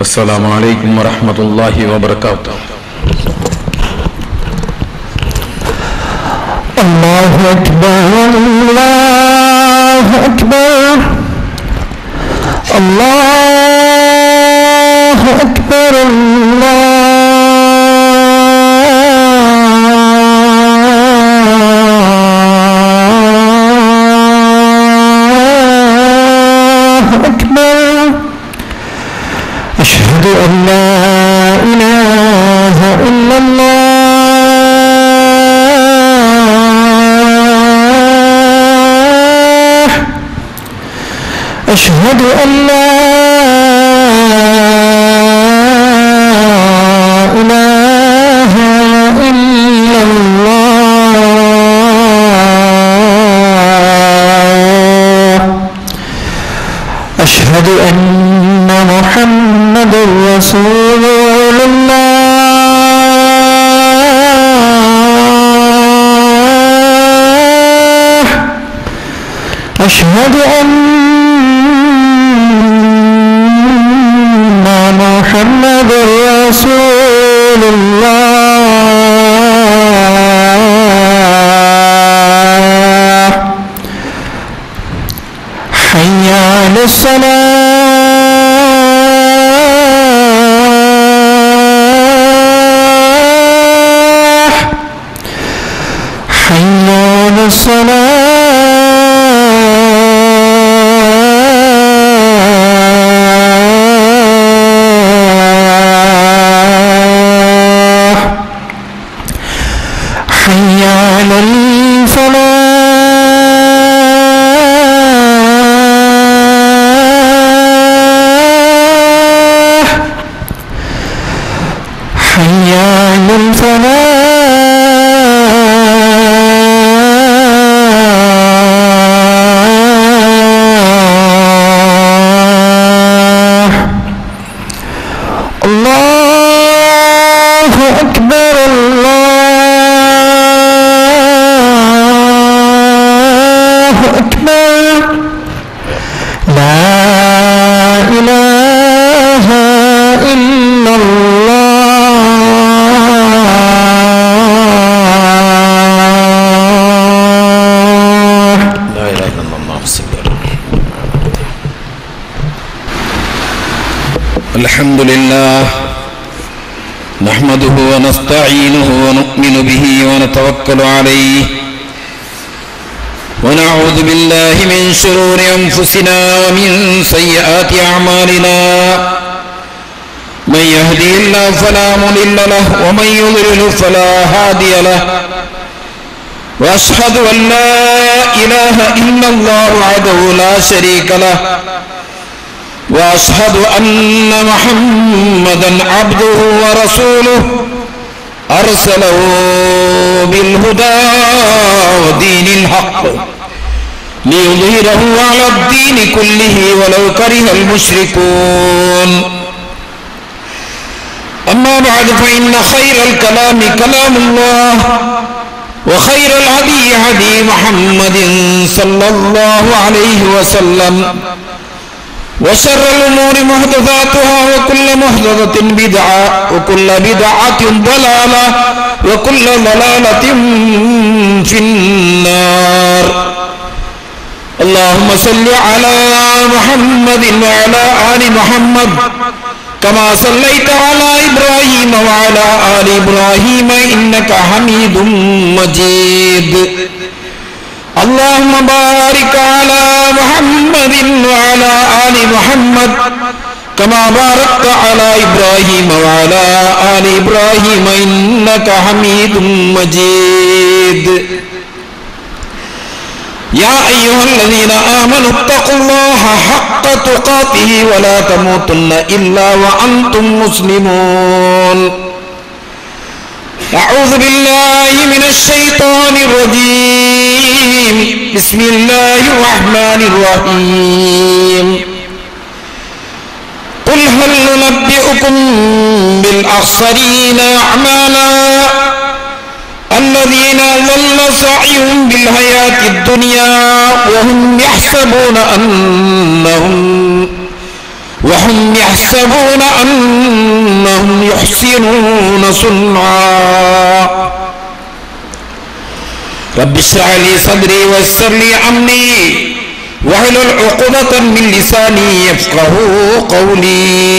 السلام عليكم ورحمة الله وبركاته الله أكبر الله أكبر الله أكبر الله أكبر أشهد أن لا إله إلا الله أشهد أن لا إله إلا الله أشهد أن محمد رسول الله أشهد أن محمد رسول الله حي على الصلاة حي على الصلاة حي على الفلاح حي على الفلاح الله أكبر الله أكبر لا إله إلا الله لا إله إلا الله بسم الله الحمد لله نحمده ونستعينه ونؤمن به ونتوكل عليه ونعوذ بالله من شرور أنفسنا ومن سيئات أعمالنا من يهدي الله فلا مضل له ومن يضلل فلا هادي له واشهد ان لا اله الا الله وحده لا شريك له واشهد ان محمدا عبده ورسوله ارسله بالهدى ودين الحق ليظهره على الدين كله ولو كره المشركون اما بعد فان خير الكلام كلام الله وخير الهدي هدي محمد صلى الله عليه وسلم وشر الأمور محدثاتها وكل محدثة بدعة وكل بدعة ضلالة وكل ضلالة في النار اللهم صل على محمد وعلى آل محمد كما صليت على إبراهيم وعلى آل إبراهيم إنك حميد مجيد اللهم بارك على محمد وعلى آل محمد كما باركت على إبراهيم وعلى آل إبراهيم إنك حميد مجيد يا أيها الذين آمنوا اتقوا الله حق تقاته ولا تموتن إلا وأنتم مسلمون أعوذ بالله من الشيطان الرجيم بسم الله الرحمن الرحيم قل هل ننبئكم بالأخسرين أعمالا الذين ضل سعيهم بالحياة الدنيا وهم يحسبون أنهم وهم يحسبون أنهم يحسنون صنعا رب اشرح لي صدري ويسر لي أمري واحلل عقدة من لساني يفقه قولي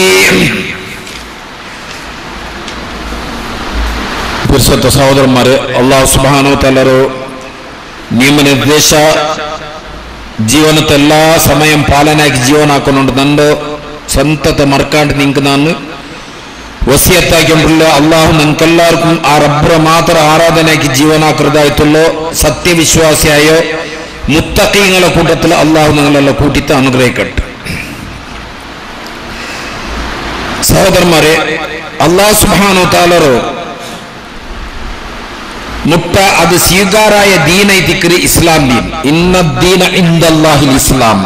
ಪುರುಷತ್ವ ಸಹೋದರಮಾರೆ ಅಲ್ಲಾಹ್ ಸುಬಾನು ತಲ್ಲರು ನಿಯಮ ನಿರ್ದೇಶ ಜೀವನತ್ತೆಲ್ಲ ಸಮയം ಪಾಲನೆಯಾಗಿ ಜೀವನ ಹಾಕೊಂಡು ನಂದು ಸಂತತ ಮರ್ಕಾಂಡ್ ನಿಂಕ್ ನಾನು വസിയത്താക്കിക്കൊണ്ടുള്ള അള്ളാഹു നിങ്ങൾക്കെല്ലാവർക്കും ആ റബ്ബറെ മാത്രം ആരാധനയ്ക്ക് ജീവനാക്കൃതായിട്ടുള്ളോ സത്യവിശ്വാസിയായോ മുത്തക്കീങ്ങളെ കൂട്ടത്തിൽ അള്ളാഹു നിങ്ങളെല്ലാം കൂട്ടിത്ത് അനുഗ്രഹിക്കട്ടെ സഹോദരന്മാരെ അള്ളാഹു സുബാനു താലറോ മുട്ട അത് സ്വീകാരായ ദീന ഇതിക്കര് ഇസ്ലാം ദീൻ ഇന്ന ദീന ഇന്ദല്ലാഹിൽ ഇസ്ലാം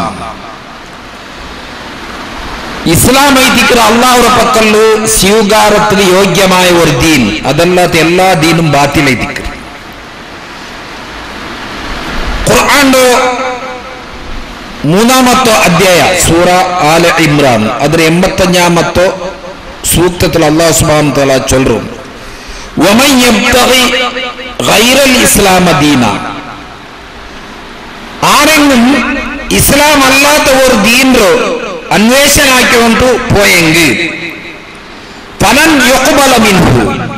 ഇസ്ലാം ಐತಿಕ್ರ ಅಲ್ಲಾಹರ ಪಕ್ಕಲ್ಲು ಸ್ವೀಕಾರത്തിന് ಯೋಗ್ಯമായ ഒരു ദീൻ അതല്ലാത്ത എല്ലാ ദീനും ബാത്തിൽ ಐತಿಕ್ರ ഖുർആന്റെ മൂന്നാമത്തെ അധ്യായ സൂറ ആല ഇമ്രാൻ അതിൽ എൺപത്തഞ്ചാമത്തെ സൂക്തത്തിൽ അള്ളാഹു സുബാൻ തല ചൊല്ലും ومن يبتغي غير الإسلام دينا ആരെങ്കിലും ഇസ്ലാം അല്ലാത്ത ഒരു ദീനോ അന്വേഷണാക്കിക്കൊണ്ട് പോയെങ്കിൽ ഫലൻ യുക്ബല മിൻഹു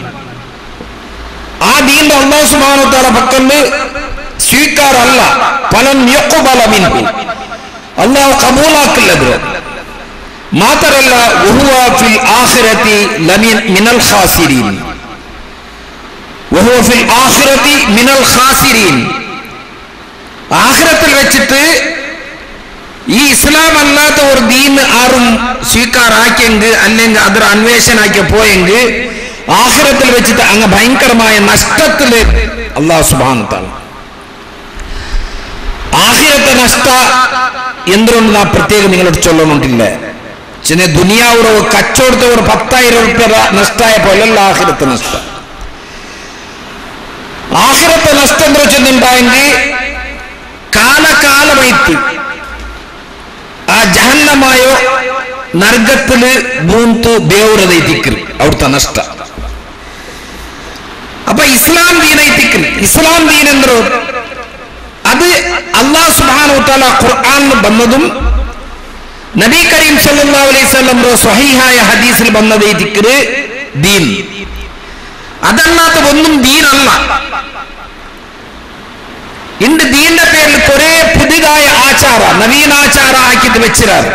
ആ ദീന്റെ അള്ളാഹു സുബ്ഹാനഹു തആല പക്കല് സ്വീകാരല്ല ഫലൻ യുക്ബല മിൻഹു അള്ളാഹു കബൂലാക്കില്ലത് മാത്രല്ല വഹുവ ഫിൽ ആഖിറതി ലമിൻ മിനൽ ഖാസിരീൻ വഹുവ ഫിൽ ആഖിറതി മിനൽ ഖാസിരീൻ ആഖിറത്തിൽ വെച്ചിട്ട് ഈ ഇസ്ലാം അല്ലാത്ത ഒരു ദീൻ ആരും സ്വീകാരാക്കിയെങ്കിൽ അല്ലെങ്കിൽ അതൊരു അന്വേഷണാക്കി പോയെങ്കിൽ ആഹ്റത്തിൽ വെച്ചിട്ട് അങ്ങ് ഭയങ്കരമായ നഷ്ടത്തില് അള്ളാഹു സുബാനത്താണ് ആഹിരത്തെ നഷ്ട എന്തുകൊണ്ട് നാ പ്രത്യേകം നിങ്ങളോട് ചൊല്ലണോണ്ടില്ല ചില ദുനിയാവുറ കച്ചവടത്തെ ഒരു പത്തായിരം റുപ്യ നഷ്ടമായപ്പോ അല്ലല്ല ആഹിരത്തെ നഷ്ടം ആഹിരത്തെ നഷ്ടം എന്ന് വെച്ചിട്ടുണ്ടായെങ്കിൽ കാലകാലമായിട്ട് ആ ജഹന്നമായോ നർഗത്തില് ബൂന്തു ബേവുറതൈത്തിക്കൽ അവിടുത്തെ നഷ്ട അപ്പൊ ഇസ്ലാം ദീനൈത്തിക്കൽ ഇസ്ലാം ദീൻ എന്തോ അത് അള്ളാഹ് സുബാനു താല ഖുർആാനിൽ വന്നതും നബി കരീം സല്ലല്ലാഹു അലൈഹി വസല്ലം സ്വഹീഹായ ഹദീസിൽ വന്നതൈത്തിക്കല് ദീൻ അതല്ലാത്ത ഒന്നും ദീനല്ല ഇന്ന് ദീന്റെ പേരിൽ കുറെ പുതിയതായ ആചാര നവീനാചാര ആക്കിയിട്ട് വെച്ചിരാറ്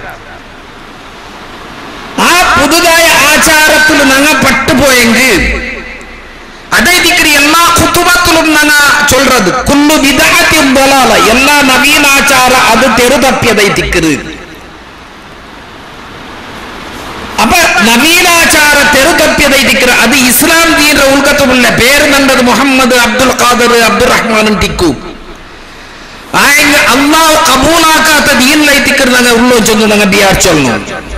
ആ പുതുതായ ആചാരത്തിൽ ഞങ്ങൾ പെട്ടുപോയെങ്കിൽ അതൈതിക്കറി എല്ലാ കുത്തുബത്തിലും ഞങ്ങ ചൊല്ലത് കുല്ലു വിദാത്യം ബലാല എല്ലാ നവീനാചാര അത് തെരുതപ്പിയതൈതിക്കറ് അപ്പൊ നവീനാചാര തെരുതപ്പിയതൈതിക്കറ് അത് ഇസ്ലാം ദീന്റെ ഉൾക്കത്തുമില്ല പേര് നണ്ടത് മുഹമ്മദ് അബ്ദുൽ ഖാദർ അബ്ദുറഹ്മാനും ടിക്കു ആയെങ്കിൽ അള്ളാഹു കബൂലാക്കാത്ത ദീനിലൈത്തിക്കറ് ഞങ്ങൾ ഉള്ളു ചെന്ന് ഞങ്ങൾ ബിയാർ ചൊല്ലണം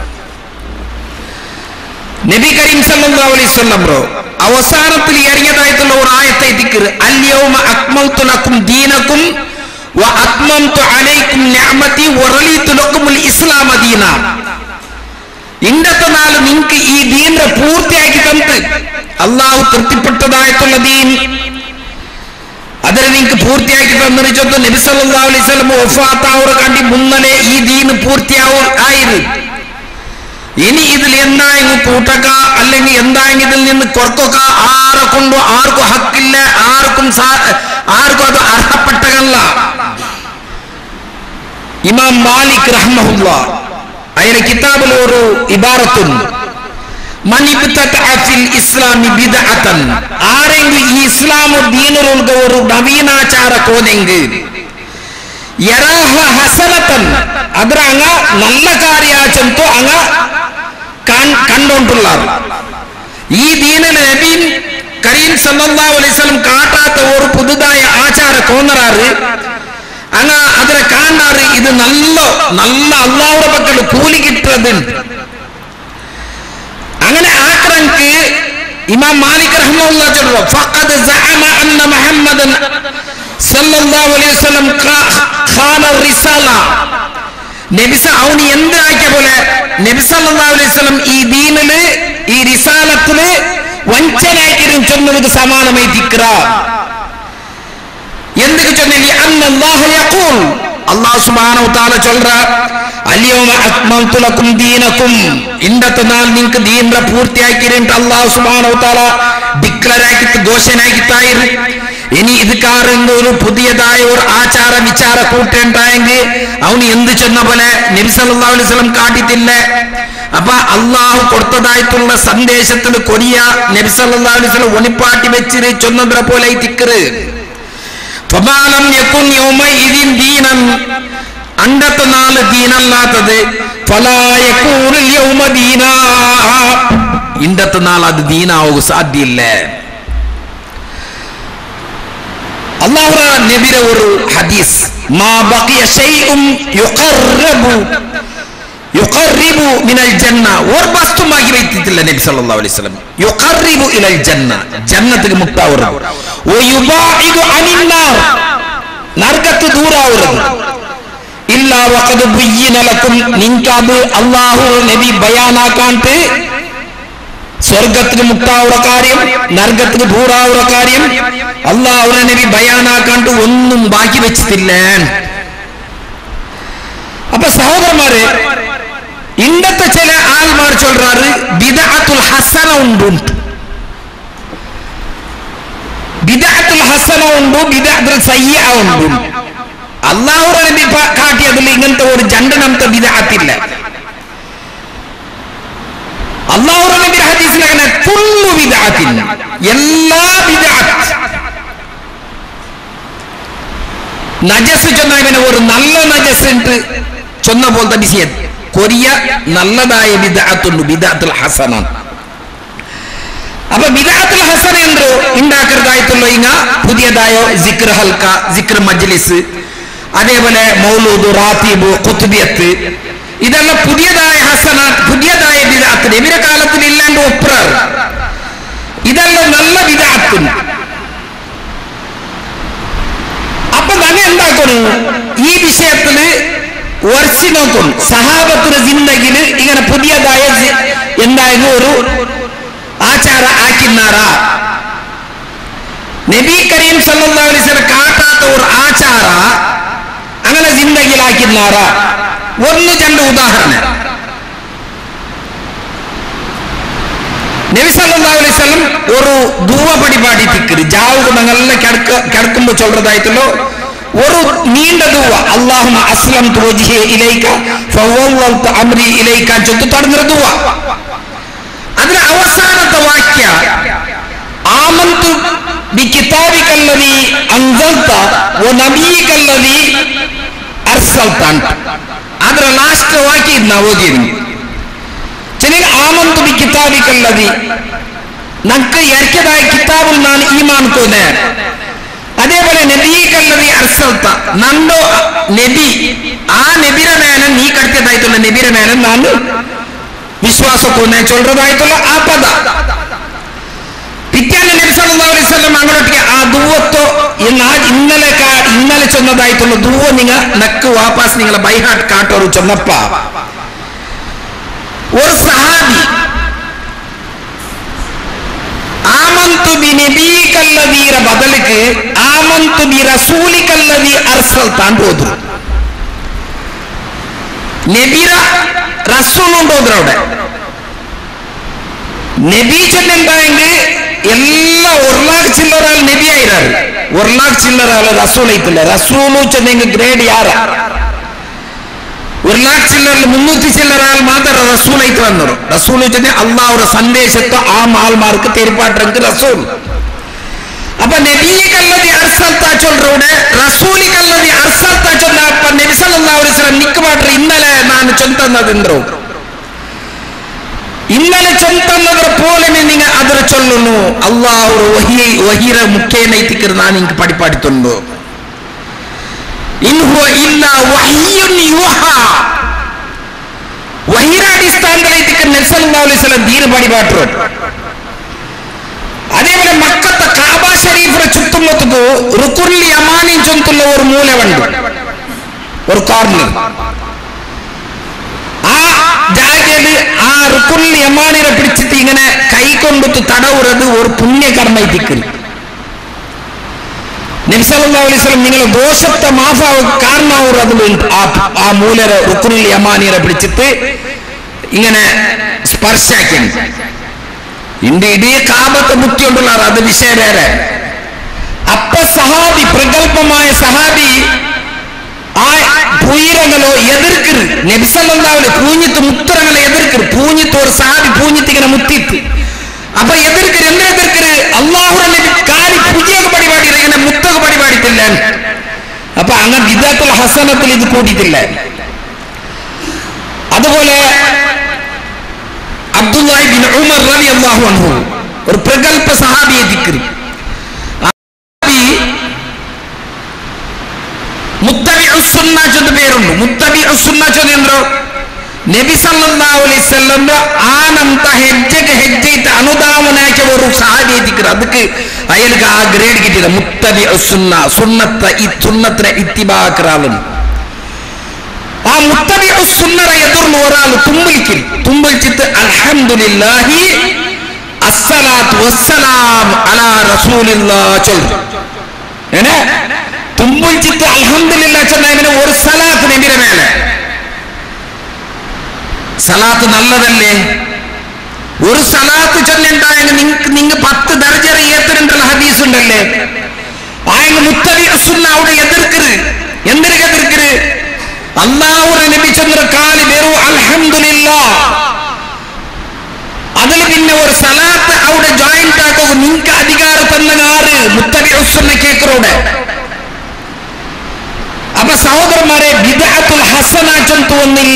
നബി കരീം സല്ലല്ലാഹു അലൈഹി വസല്ലം ബ്രോ അവസാനത്തിൽ ഇറങ്ങിയതായിട്ടുള്ള ഒരു ആയത്തെ ദിക്ർ അൽയൗമ അക്മൽതു ലക്കും ദീനക്കും വ അത്മംതു അലൈക്കും നിഅമതി വ റളീതു ലക്കുമുൽ ഇസ്ലാമ ദീന ഇന്നത്തെ നാൾ നിങ്ങൾക്ക് ഈ ദീനെ പൂർത്തിയാക്കി തന്നിട്ട് അള്ളാഹു തൃപ്തിപ്പെട്ടതായിട്ടുള്ള ദീൻ അതിനെ നിങ്ങൾക്ക് പൂർത്തിയാക്കി തന്നതിന് ചൊന്ന് നബി സല്ലല്ലാഹു അലൈഹി വസല്ലം വഫാത്താവുറ കണ്ടി മുന്നലെ ഈ ദീന് പൂർത്തിയാവും ആയിരുന്നു ഇനി ഇതിൽ എന്തായെങ്കിൽ കൂട്ടക്ക അല്ലെങ്കിൽ എന്തായെങ്കിൽ ഇതിൽ നിന്ന് കുറക്കൊക്ക ആരെ കൊണ്ടോ ആർക്കും ഹക്കില്ല ആർക്കും സാ- ആർക്കും അത് അർഹപ്പെട്ടതല്ല ഇമാം മാലിക് റഹ്മഹുല്ല അതിന് കിതാബിൽ ഒരു ഇബാറത്തുണ്ട് മൻ ഇബ്തദഅ ഫിൽ ഇസ്ലാമി ബിദ്അതൻ ആരെങ്കിലും ഈ ഇസ്ലാമു ദീനിലുള്ള ഒരു നവീനാചാര കോതെങ്കിൽ ಯರಾಹ ಹಸನತನ್ ಅದ್ರ ಅಂಗ നല്ല കാര്യാച്ചಂತೂ ಅಂಗ കണ്ടോണ്ടുള്ളാർ ഈ ദീനന് നബീൻ കരീം സല്ലല്ലാഹു അലൈഹി വസല്ലം കാട്ടാത്ത ഒരു പുതുതായ ആചാര കോന്നറാറ് അങ്ങ അതിനെ കാണാറ് ഇത് നല്ല നല്ല അള്ളാഹുടെ പക്കൽ കൂലി കിട്ടുന്നത് അങ്ങനെ ആക്രങ്ക് ഇമാം മാലിക് റഹ്മുള്ള ചൊല്ലോ ഫഖദ് സഅമ അന്ന മുഹമ്മദൻ സല്ലല്ലാഹു അലൈഹി വസല്ലം ഖാന റിസാല നബിസ അവന് എന്ത് ആക്കിയ പോലെ നബിസല്ലാ അലൈവലം ഈ ദീനില് ഈ റിസാലത്തില് വഞ്ചനാക്കിരും ചൊന്നതിന് സമാനമായി തിക്ര ఎందుకు చెన్నది అన్నల్లాహ యఖూల్ అల్లాహ్ సుబ్హానహు తఆలా చొల్ర అల్యౌమ అక్మల్తు లకుం దీనకుం ఇందత నాల్ నింక్ దీన్ర పూర్తియాకిరింట అల్లాహ్ సుబ్హానహు തആല ഡിക്ലർ ആക്കി ഘോഷണാക്കി ഇനി ഇതുകാരന്റെ ഒരു പുതിയതായ ഒരു ആചാര വിചാര കൂട്ടുണ്ടായെങ്കിൽ അവന് എന്ത് ചെന്ന പോലെ നബി സല്ലല്ലാഹു അലൈഹി വസല്ലം കാട്ടിത്തില്ല അപ്പൊ അള്ളാഹു കൊടുത്തതായിട്ടുള്ള സന്ദേശത്തിൽ കൊടിയ നബി സല്ലല്ലാഹു അലൈഹി വസല്ലം ഒണിപ്പാട്ടി വെച്ചിട്ട് ചൊന്നതിനെ പോലെ ഈ തിക്കറ് ഫമാലം യകുൻ യൗമഇദിൻ ദീനൻ അണ്ടത്തെ നാല് ദീനല്ലാത്തത് ഫലാ യകൂനുൽ യൗമ ദീനാ ഇണ്ടത്തെ നാൾ അത് ദീനാവുക സാധ്യമില്ല അള്ളാഹു നബിയുടെ ഒരു ഹദീസ് മാ ബഖിയ ഷൈഉം യുഖർറബു യുഖർറിബു മിനൽ ജന്ന ഒരു വസ്തുമാക്കി വെച്ചിട്ടില്ല നബി സല്ലല്ലാഹു അലൈഹി വസല്ലം യുഖർറിബു ഇലൽ ജന്ന ജന്നത്തിക്ക് മുക്താവുറത് വയുബാഇദു അനിന്നാർ നരകത്ത് ദൂരാവുറത് ഇല്ലാ വഖദ് ബുയ്യിന ലക്കും നിൻകത് അല്ലാഹു നബി ബയാനാക്കാണ്ട് സ്വർഗത്തിന് മുക്താവുറ കാര്യം നരകത്തിന് ദൂരാവുറ കാര്യം അള്ളാഹുന നബി ബയാനാക്കാണ്ട് ഒന്നും ബാക്കി വെച്ചിട്ടില്ല അപ്പൊ സഹോദരന്മാരെ ഇന്നത്തെ ചില ആൾമാർ ചൊല്ലുறாரு ബിദഅത്തുൽ ഹസന ഉണ്ട് ബിദഅത്തുൽ ഹസന ഉണ്ട് ബിദഅത്തുൽ സയ്യ ഉണ്ട് അള്ളാഹു നബി പ- കാട്ടിയതിൽ ഇങ്ങനത്തെ ഒരു ജണ്ടനത്തെ ബിദഅത്തില്ല അള്ളാഹു നബി ഹദീസിൽ അങ്ങനെ കുല്ലു ബിദഅത്തിൻ എല്ലാ ബിദഅത്ത് നജസ് ചൊന്ന ഇവനെ ഒരു നല്ല നജസ് ഉണ്ട് ചൊന്ന പോലത്തെ വിഷയം കൊറിയ നല്ലതായ ബിദഅത്തുണ്ട് ബിദഅത്തുൽ ഹസന അപ്പൊ ബിദഅത്തുൽ ഹസന എന്തോ ഉണ്ടാക്കരുതായിട്ടുള്ള ഇങ്ങ പുതിയതായ സിക്ർ ഹൽക്ക സിക്ർ മജ്ലിസ് അതേപോലെ മൗലൂദ് റാത്തീബ് കുത്തുബിയത്ത് ഇതെല്ലാം പുതിയതായ ഹസന പുതിയതായ ബിദഅത്ത് നബിയുടെ കാലത്തിൽ ഇല്ലാണ്ട് ഒപ്പറാർ ഇതെല്ലാം നല്ല ബിദഅത്തുണ്ട് അപ്പൊ തന്നെ എന്താക്കുന്നു ഈ വിഷയത്തില് ഉറച്ചു നോക്കും സഹാബത്തിന് ജിന്ദഗില് ഇങ്ങനെ പുതിയതായ ജി- എന്തായാലും ഒരു ആചാര ആക്കിന്നാറാ നബി കരീം സല്ലല്ലാഹു അലൈഹി വസല്ലം കാട്ടാത്ത ഒരു ആചാര അങ്ങനെ ജിന്ദഗിലാക്കിന്നാറാ ഒന്ന് രണ്ട് ഉദാഹരണം നബി സല്ലല്ലാഹു അലൈഹി വസല്ലം ഒരു ദുവ പടിപാടി തിക്കര് ജാവുക ഞങ്ങളെ കിടക്ക കിടക്കുമ്പോ ചൊല്ലതായിട്ടുള്ള ഒരു നീണ്ട ദുവ അല്ലാഹുമ്മ അസ്ലം വജ്ഹി ഇലൈക ഫവവ്വൽതു അംരി ഇലൈക ചൊല്ലു തുടങ്ങുന്ന ദുവ അതിലെ അവസാനത്തെ വാക്യ ആമന്തു ബികിതാബിക അല്ലദീ അൻസൽത വനബിയിക അല്ലദീ അർസൽത ಅದರ ಲಾಸ್ಟ್ ವಾಕ್ಯ ಇದು ನಾವು ಓದಿದ್ವಿ ചെറിയ ആമന്തു ബി കിതാബിക്കല്ലതി നക്ക് ഇറക്കിയതായ കിതാബിൽ നാണ് ഈമാൻ കോനെ അതേപോലെ നബീക്കല്ലതി അർസൽത്ത നണ്ടോ നബി ആ നബിയുടെ മേലെ നീ കടത്തിയതായിട്ടുള്ള നബിയുടെ മേലെ നാണ് വിശ്വാസ കോനെ ചൊല്ലതായിട്ടുള്ള ആ പദ പിറ്റാന്റെ നബി സല്ലല്ലാഹു അലൈഹി വസല്ലം അങ്ങോട്ട് ആ ദൂവത്തോ എന്നാ ഇന്നലെ കാ- ഇന്നലെ ചൊന്നതായിട്ടുള്ള ദൂവ നിങ്ങ നക്ക് വാപ്പാസ് നിങ്ങളെ ബൈഹാട്ട് കാട്ടോറ് ചൊന്നപ്പ ഒരു സഹാബി ആമന്തു ബി നബീകല്ലദീര ബദലിക്ക് ആമന്തു ബി റസൂലിക്കല്ലദീ അർസൽത്താൻ പോದ್ರು നബിര റസൂലുണ്ട് ಹೋದ್ರು അവിടെ നബി ചൊല്ലുണ്ടായെങ്കിൽ ಎಲ್ಲ ಒರ್ಲಾಗ್ ಚಿಲ್ಲರಾಲ್ ನಬಿ ಆಯ್ರಾರು ಒರ್ಲಾಗ್ ಚಿಲ್ಲರಾಲ್ ರಸೂಲ್ ಐತಿಲ್ಲ ರಸೂಲು ಚೆನ್ನಂಗೆ ಗ್ರೇಡ್ ಯಾರ ഒരു ലാഖ് ചില്ലറിൽ മുന്നൂറ്റി ചില്ലറാൽ മാത്രം റസൂൽ ആയിട്ട് വന്നത് റസൂൽ വെച്ചാൽ അള്ളാഹുടെ സന്ദേശത്തെ ആ മാൽമാർക്ക് തെരുപ്പാട്ടെങ്കിൽ റസൂൽ അപ്പൊ നബിക്കല്ലതി അർസൽത്താ ചൊല്ലുടെ റസൂലിക്കല്ലതി അർസൽത്താ ചൊല്ല അപ്പൊ നബി സല്ലല്ലാഹു അലൈഹി വസല്ലം നിക്ക് മാത്രം ഇന്നലെ ನಾನು ചൊന്തന്നതെന്തോ ഇന്നലെ ചൊന്തന്നದ್ರ പോലെ നിങ്ങൾ ಅದರ ചൊല്ലുന്നു അള്ളാഹു വഹി വഹിര മുഖേനൈത്തിക്കർ ನಾನು ಇಂಕ ಪಡಿಪಾಡಿತುಂಡು ഇൻ ഹുവ ഇല്ലാ വഹ്യുൻ യുഹാ വഹിയുടെ അടിസ്ഥാനത്തിലേക്ക് നബി സല്ലല്ലാഹു അലൈഹി വസല്ലം ദീന പടിപാട്ടു അതേപോലെ മക്കത്തെ കാബ ഷരീഫിനെ ചുറ്റുമ്പത്തുക്ക് റുക്കുർലി അമാനിൻ ചൊന്തുള്ള ഒരു മൂലവുണ്ട് ഒരു കോർണർ ആ ജാഗയില് ആ റുക്കുനിൽ യമാനിനെ പിടിച്ചിട്ട് ഇങ്ങനെ കൈ കൊണ്ടിട്ട് തടവുறது ഒരു പുണ്യകർമ്മത്തിക്ക് നബ്സല്ലാ അലൈസ്ലം നിങ്ങൾ ദോഷത്തെ മാഫാവ് കാരണമാവുന്നത് ആ ആ മൂലര റുക്കുനിൽ യമാനിനെ പിടിച്ചിട്ട് ഇങ്ങനെ സ്പർശാക്കി ഇന്റെ ഇടീ കാപത്തെ ബുദ്ധിയുണ്ടുള്ള അത് വിഷയം വേറെ അപ്പ സഹാബി പ്രഗത്ഭമായ സഹാബി ആ പൂയിരങ്ങളോ എതിർക്കരുത് നബിസല്ലാവില് പൂഞ്ഞിത്ത് മുത്തരങ്ങളെ എതിർക്കരുത് പൂഞ്ഞിത്ത് ഒരു സഹാബി പൂഞ്ഞിത്ത് ഇങ്ങനെ മുത്തിത്ത് അപ്പൊ എതിർക്കരുത് എന്തിനാ എതിർക്കരുത് അള്ളാഹുടെ നബി കാലി പുതിയൊക്കെ പരിപാടി ഇങ്ങനെ മുത്തൊക്കെ പരിപാടിത്തില്ല അപ്പൊ അങ്ങ് വിദാത്തുൽ ഹസനത്തിൽ ഇത് കൂട്ടിയിട്ടില്ല അതുപോലെ അബ്ദുല്ലാഹി ബിൻ ഉമർ റലി അള്ളാഹു അൻഹു ഒരു പ്രഗത്ഭ സഹാബിയെ ദിക്കറി മുത്തബി ഉസുന്ന ചൊന്ന പേരുണ്ട് മുത്തബി ഉസുന്ന ചൊന്നോ നബി സല്ലല്ലാഹു അലൈഹി വസല്ലം ആനಂತ ಹೆಜ್ಜೆಗೆ ಹೆಜ್ಜೆ ಇಟ್ಟು ಅನುದಾವನಾಕಿ ಅವರು ಸಹಾಬಿ ದಿಕ್ಕರು ಅದಕ್ಕೆ ಅಯ್ಯಲ್ಗೆ ಆ ಗ್ರೇಡ್ ಗಿಟ್ಟಿದೆ ಮುತ್ತಬಿ ಸುನ್ನ ಸುನ್ನತ್ತ ಈ ಸುನ್ನತ್ರ ಇತ್ತಿಬಾಕರಾಲನು ആ മുത്തബി സുന്നറ എതിർന്ന് ഒരാൾ തുമ്പലിക്കും തുമ്പലിച്ചിട്ട് അൽഹംദുലില്ലാഹി അസ്സലാത്തു വസ്സലാം അലാ റസൂലില്ലാ ചൊല്ലും ഏനെ തുമ്പലിച്ചിട്ട് അൽഹംദുലില്ലാ ചൊന്ന ഇങ്ങനെ ഒരു സലാത്ത് നബിയുടെ മേലെ സലാത്ത് നല്ലതല്ലേ ഒരു സലാത്ത് ചൊല്ലുണ്ടായെങ്കിൽ നിങ്ങൾക്ക് നിങ്ങൾ പത്ത് ദർജറ ഏത്തരുണ്ടല്ലോ ഹദീസ് ഉണ്ടല്ലേ ആയെങ്കിൽ മുത്തബി സുന്ന അവിടെ എതിർക്കരുത് എന്തിനു എതിർക്കരുത് അള്ളാഹുടെ ലഭിച്ചെന്ന കാലി വെറും അൽഹംദുലില്ല അതിൽ പിന്നെ ഒരു സലാത്ത് അവിടെ ജോയിന്റ് ആക്കുക നിങ്ങൾക്ക് അധികാരം തന്ന ആറ് മുത്തബി ഉസ്സുന്ന കേക്കറോടെ അപ്പൊ സഹോദരന്മാരെ ബിദഅത്തുൽ ഹസന ചൊന്തു ഒന്നില്ല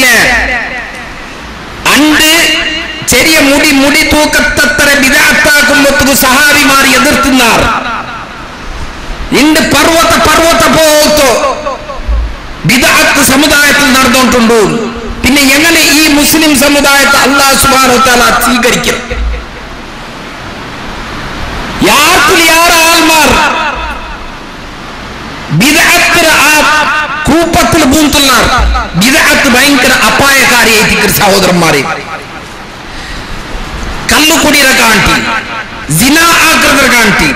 അണ്ട് ചെറിയ മുടി മുടി തൂക്കത്തത്ര ബിദഅത്താക്കുമ്പോ സഹാബിമാർ എതിർത്തുന്നാർ ഇണ്ട് പർവ്വത പർവ്വത പോത്തോ ബിദഅത്ത് സമുദായത്തിൽ നടന്നുകൊണ്ടുണ്ട് പിന്നെ എങ്ങനെ ഈ മുസ്ലിം സമുദായത്തെ അള്ളാഹു സുബ്ഹാനഹു തആല സ്വീകരിക്കും യാർക്കിൽ യാർ ആൾമാർ ബിദഅത്തിന് ആ കൂപ്പത്തിൽ പൂന്തുള്ളാർ ബിദഅത്ത് ഭയങ്കര അപായകാരിയായിരിക്കും സഹോദരന്മാരെ കല്ലുകുടിയുടെ കാണ്ടി ജിന ആകൃതർ കാണ്ടി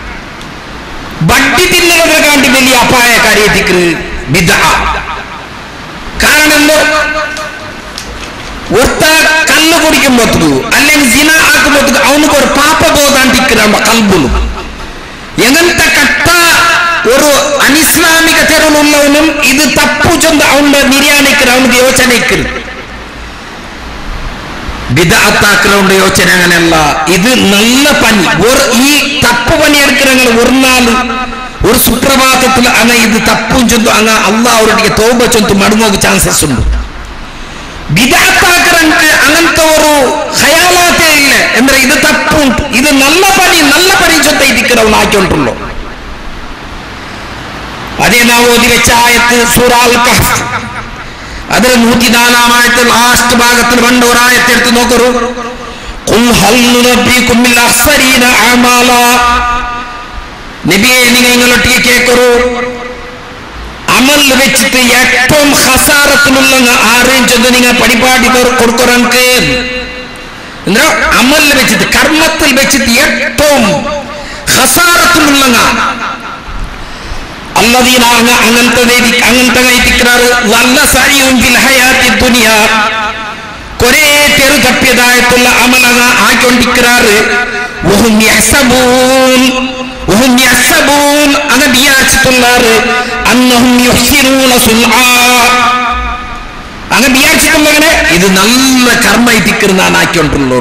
ബഡ്ഡി തിന്നുന്നതിനെ കാണ്ടി വലിയ അപായകാരിയായിരിക്കും ബിദ കാരണം എന്തോ ഒത്ത കല്ല് കുടിക്കുമ്പോഴത്തേക്ക് അല്ലെങ്കിൽ ജിന ആക്കുമ്പോഴത്തേക്ക് അവനക്ക് ഒരു പാപ്പ ബോധാണ്ടിരിക്കുന്ന കൽബുలు എങ്ങനത്തെ കട്ട ഒരു അനിസ്ലാമിക തെരുവുള്ളവനും ഇത് തപ്പു ചൊന്ത് അവന്റെ നിര്യാണിക്കൽ അവനക്ക് യോചന ഇക്കരുത് വിദാത്താക്കളുണ്ട് യോചന അങ്ങനെയല്ല ഇത് നല്ല പനി ഒരു ഈ തപ്പ് പണി എടുക്കുന്ന ഒരു നാള് ഒരു സുപ്രഭാതത്തിൽ അങ്ങ് ഇത് തപ്പും ചൊന്തു അങ്ങ് അള്ളാഹ് അവരുടെ തോപ ചൊന്തു മടങ്ങുക ചാൻസസ് ഉണ്ട് വിദാത്താക്കറങ്ങൾക്ക് അങ്ങനത്തെ ഒരു ഹയാലാത്തേ ഇല്ല എന്താ ഇത് തപ്പുണ്ട് ഇത് നല്ല പണി നല്ല പണി ചൊത്ത ഇരിക്കണം ആക്കിയിട്ടുള്ളൂ അതേ നാം ഓതി വെച്ച ആയത്ത് സൂറാൽ കഹ്ഫ് അതിൽ നൂറ്റിനാലാം ആയത്തിൽ ലാസ്റ്റ് ഭാഗത്തിൽ പണ്ട് ഒരായത്ത് എടുത്ത് നോക്കൂ ഖുൽ ഹൽ നുനബ്ബികും ബിൽ അഖ്സരീന അമാല നബിയെ നിങ്ങൾ ഇങ്ങോട്ടേക്ക് കേൾക്കൂ അമൽ വെച്ചിട്ട് ഏറ്റവും ഹസാറത്തിലുള്ള ആരെയും ചെന്ന് നിങ്ങൾ പടിപാടി കൊടുക്കുറക്ക് എന്താ അമൽ വെച്ചിട്ട് കർമ്മത്തിൽ വെച്ചിട്ട് ഏറ്റവും ഹസാറത്തിലുള്ള അല്ലതീന അങ്ങനത്തെ അങ്ങനത്തെ കഴിപ്പിക്കാറ് നല്ല സാരിയും ഹയാത്തി ദുനിയ കൊറേ തെരു തപ്പിയതായിട്ടുള്ള അമലങ്ങ ആയിക്കൊണ്ടിരിക്കാറ് وهم يحسبون وهم يحسبون أنا بياتشتullar أنهم يحسنون صنعا അങ്ങ് വിചാരിച്ചിട്ടുള്ളങ്ങനെ ഇത് നല്ല കർമ്മ ഇരിക്കുന്നതാണ് ആക്കിക്കൊണ്ടുള്ളൂ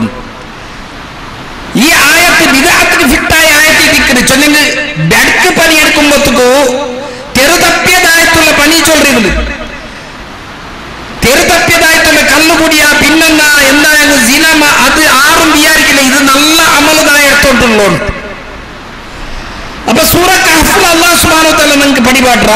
ഈ ആയത്ത് വിദാത്തിന് ഫിറ്റായ ആയത്ത് ഇരിക്കുന്നത് ചൊല്ലെങ്കിൽ ബെഡ്ക്ക് പണി എടുക്കുമ്പോഴത്തേക്കോ തെറുതപ്പിയതായിട്ടുള്ള പണി ചൊല്ലുന്നത് തെറുതപ്പിയതായിട്ടുള്ള കല്ലുകൂടിയ പിന്നെന്താ എന്തായാലും സിനമ അത് ആറും വിചാരിക്കില്ല ഇത് നല്ല അമലതായിട്ടുള്ളൂ അപ്പൊ സൂറ കഹഫിൽ അള്ളാഹു സുബ്ഹാനഹു വതആല നിങ്ങൾക്ക് പടിപാട്ട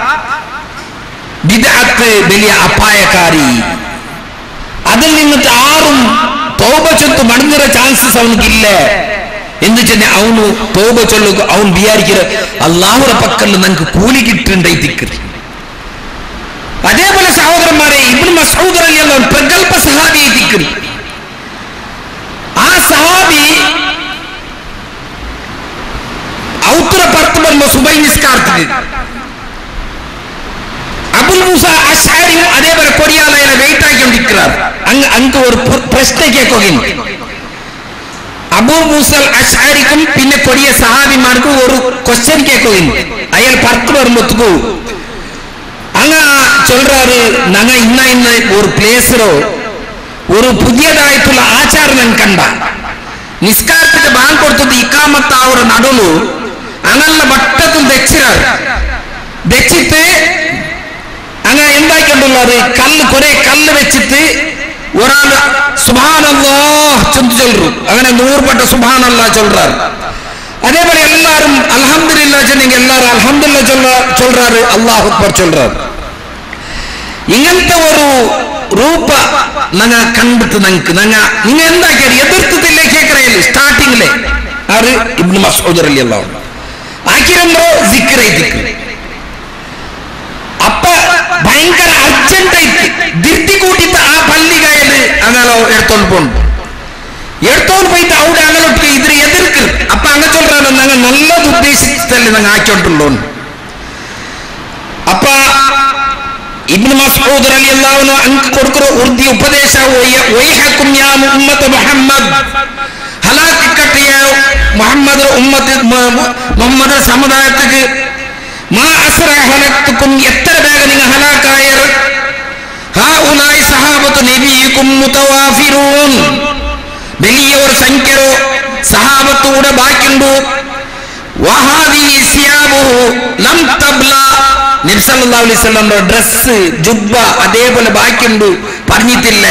ബിദഅത്ത് വലിയ അപായക്കാരി അതിൽ നിന്നിട്ട് ആറും തോപ ചൊത്ത് മടങ്ങുന്ന ചാൻസസ് അവനക്കില്ല എന്ത് ചെന്നെ അവನು തോപ ചൊല്ലുക അവൻ വിചാരിക്കുക അള്ളാഹുടെ പക്കൽ നമുക്ക് കൂലി കിട്ടുണ്ടായി തിക്കറി അതേപോലെ സഹോദരന്മാരെ ഇബ്നു മസ്ഊദ് റളിയല്ലാഹു അൻഹു പ്രഗൽഭ സഹാബി ആയിരിക്കും ಆ ಸಹಾಬಿ ಔತರ ಪರ್ತು ಬಂದು ಸುಬೈ ನಿಸ್ಕಾರ್ತಿದೆ ಅಬುಲ್ ಮೂಸ ಅಶ್ಆರಿಯು അതേ പോലെ കൊടിയാലയിലെ വെയിറ്റ് ആക്കിക്കൊണ്ടിരിക്കുന്നത് അങ്ങ് അങ്ങ് ഒരു പ്ര- പ്രശ്ന കേൾക്കുകയും അബൂ മൂസൽ അഷ്ആരിക്കും പിന്നെ കൊടിയ സഹാബിമാർക്കും ഒരു ക്വസ്റ്റ്യൻ കേൾക്കുകയും അയാൾ പർത്ത് വരുമ്പോഴത്തേക്കു അങ്ങ ചൊല്றாரு ഞങ്ങൾ ഇന്ന ഇന്ന ഒരു പ്ലേസിലോ ഒരു പുതിയതായിട്ടുള്ള ആചാരം ഞാൻ കണ്ട നിസ്കാരത്തിന്റെ ബാങ്ക് കൊടുത്തത് ഇക്കാമത്ത് ആ ഒരു നടുಲು അങ്ങനുള്ള വട്ടത്തിൽ ദച്ചിരാറ് ദച്ചിട്ട് അങ്ങനെ എന്താക്കിക്കൊണ്ടുള്ളത് കല്ല് കുറെ കല്ല് വെച്ചിട്ട് ഒരാൾ സുബാനല്ലോ ചൊന്തു ചൊല്ലു അങ്ങനെ നൂറുപെട്ട സുബാനല്ല ചൊല്ലാറ് അതേപോലെ എല്ലാരും അൽഹംദുലില്ലാ ചെന്നെങ്കിൽ എല്ലാരും അൽഹംദുലില്ലാ ചൊല്ല ചൊല്ലാറ് അള്ളാഹു അക്ബർ ചൊല്ലാറ് ഇങ്ങനത്തെ ഒരു ರೂಪ ನಂಗ ಕಂಡಿತು ನಂಗೆ ನಂಗ ನಿಂಗ ಎಂದಾಕ್ಯಾರ ಎದುರ್ತದಿಲ್ಲ ಕೇಕ್ರೆಯಲ್ಲಿ ಸ್ಟಾರ್ಟಿಂಗ್ಲೆ ಆರು ಇಬ್ನು ಮಸೂದ್ ಅಲ್ಲಿ ಎಲ್ಲ ಹಾಕಿರಂದ್ರು ಜಿಕ್ರ್ ಐತಿ ಅಪ್ಪ ಭಯಂಕರ ಅರ್ಜೆಂಟ್ ಐತಿ ದಿರ್ತಿ ಕೂಟಿತ್ತ ಆ ಪಲ್ಲಿಗಾಯಲು അങ്ങനെ എടുത്തോണ്ട് പോണ്ട് എടുത്തോണ്ട് പോയിട്ട് അവിടെ അങ്ങനെ ഇതിന് എതിർക്കൽ അപ്പൊ അങ്ങ ചൊല്ലാണ് ഞങ്ങൾ നല്ലത് ഉദ്ദേശിച്ചല്ലേ ഞങ്ങൾ ആക്കിക്കൊണ്ടുള്ളൂ അപ്പ ഇബ്നു മസ്ഊദ് റളിയല്ലാഹു അൻഹു അൻക്ക് കൊടുക്കുന്ന ഉറുദി ഉപദേശ വയ- വൈഹക്കും യാ ഉമ്മത്ത് മുഹമ്മദ് ഹലാക്കിക്കട്ടെ യാ മുഹമ്മദ് ഉമ്മത്ത് മ- മ- മുഹമ്മദ് സമുദായത്തിക്ക് മാ അസ്റ ഹലക്തുക്കും എത്ര വേഗം നിങ്ങൾ ഹലാക്കായർ ഹാഉലായി സഹാബത്ത് നബിയിക്കും മുതവാഫിറൂൻ വലിയ ഒരു സംഖ്യരോ സഹാബത്തൂടെ ബാക്കിയുണ്ടു വഹാദി സിയാബുഹു ലം തബ്ല നബി സല്ലല്ലാഹു അലൈഹി വസല്ലമയുടെ ഡ്രസ് ജുബ്ബ അതേപോലെ ബാക്കിയുണ്ട് പറഞ്ഞിട്ടില്ല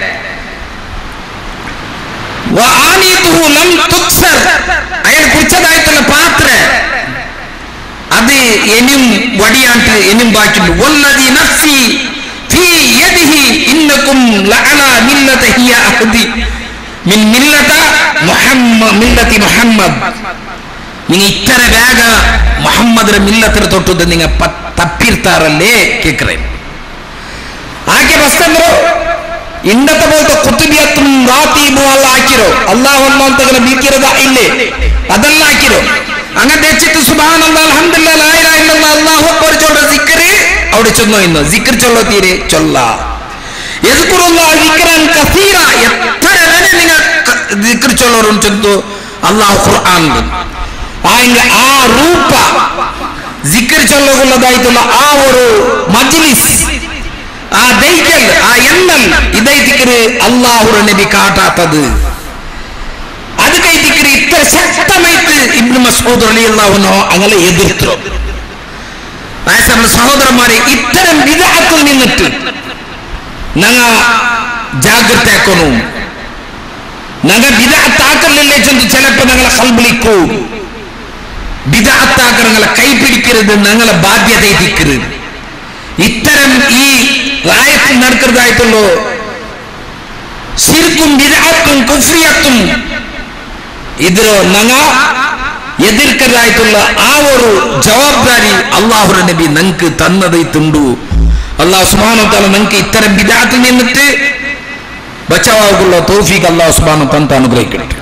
വആനീതുഹു ലം തുക്സർ അയാൾ കുറിച്ചതായിട്ടുള്ള പാത്ര അത് ഇനിയും വടിയാണ്ട് ഇനിയും ബാക്കിയുണ്ട് വല്ലദി നഫ്സി ഫീ യദിഹി ഇന്നകും ലഅല മില്ലത ഹിയ അഹദി മിൻ മില്ലത മുഹമ്മദ് മില്ലതി മുഹമ്മദ് നിങ്ങൾ ഇത്ര വേഗ മുഹമ്മദിന്റെ മില്ലത്തിന് തൊട്ടത് നിങ്ങൾ തപ്പിರ್ತಾರಲ್ಲೇ ಕೇಕ್ರೆ ಆಕೆ ಬಸ್ತಂದ್ರು ಇಂದത്തെ പോലത്തെ കുത്തുബിയത്തും റാത്തീബും അല്ല ആക്കിരോ അള്ളാഹു അള്ളാഹ് ബീക്കിರದ ഇല്ലേ അതല്ല ആക്കിരോ അങ്ങനെ വെച്ചിട്ട് സുബാൻ അൽഹംദുലില്ലാ ലാ ഇലാഹ ഇല്ലല്ലാഹ് അല്ലാഹു അക്ബർ ചൊല്ല സിക്റ് അവിടെ ചെന്നോ ഇന്ന് സിക്ർ ചൊല്ലോ തീരെ ചൊല്ല യദ്കുറുല്ലാഹ് സിക്റൻ കസീറ എത്ര വരെ നിങ്ങൾ സിക്ർ ചൊല്ലോറും ചെന്നു അല്ലാഹു ഖുർആൻ ആ ഇങ്ങ- ആ ರೂಪ ಜಿಕ್ರ್ ಚೊಲ್ಲಗುಳ್ಳದಾಯ್ತಲ್ಲ ಆ ഒരു ಮಜ್ಲಿಸ್ ಆ ದೈಕಲ್ ಆ ಎನ್ನಲ್ ಇದೈತಿಕ್ರು ಅಲ್ಲಾಹುರ ನಬಿ ಕಾಟಾತದು ಅದಕ್ಕೈತಿಕ್ರು ಇತ್ತ ಶಕ್ತಮೈತ್ ಇಬ್ನು ಮಸೂದ್ റളിയല്ലാഹു അങ്ങനെ എതിർത്തു വയസ്സുള്ള സഹോദരന്മാരെ ഇത്തരം വിദാത്തിൽ നിന്നിട്ട് ഞങ്ങ ജാഗ്രത ആക്കണു ഞങ്ങൾ വിദാത്താക്കലില്ലേ ചെന്ന് ചിലപ്പോ ഞങ്ങളെ കൽബിളിക്കൂ വിദാത്താക്കങ്ങളെ കൈപിടിക്കരുത് ഞങ്ങളെ ബാധ്യത ഇരിക്കരുത് ഇത്തരം ഈ റായത്തിൽ നടക്കുന്നതായിട്ടുള്ളൂ ശിർക്കും വിദാത്തും കുഫ്രിയത്തും ഇതിലോ ഞങ്ങ എതിർക്കതായിട്ടുള്ള ആ ഒരു ജവാബ്ദാരി അള്ളാഹുര നബി ഞങ്ങൾക്ക് തന്നതായിട്ടുണ്ടു അള്ളാഹു സുബാനു താല ഞങ്ങൾക്ക് ഇത്തരം വിദാത്തിൽ നിന്നിട്ട് ബച്ചാവാകുള്ള തോഫീക്ക് അള്ളാഹു സുബാനു തന്ന് അനുഗ്രഹിക്കട്ടെ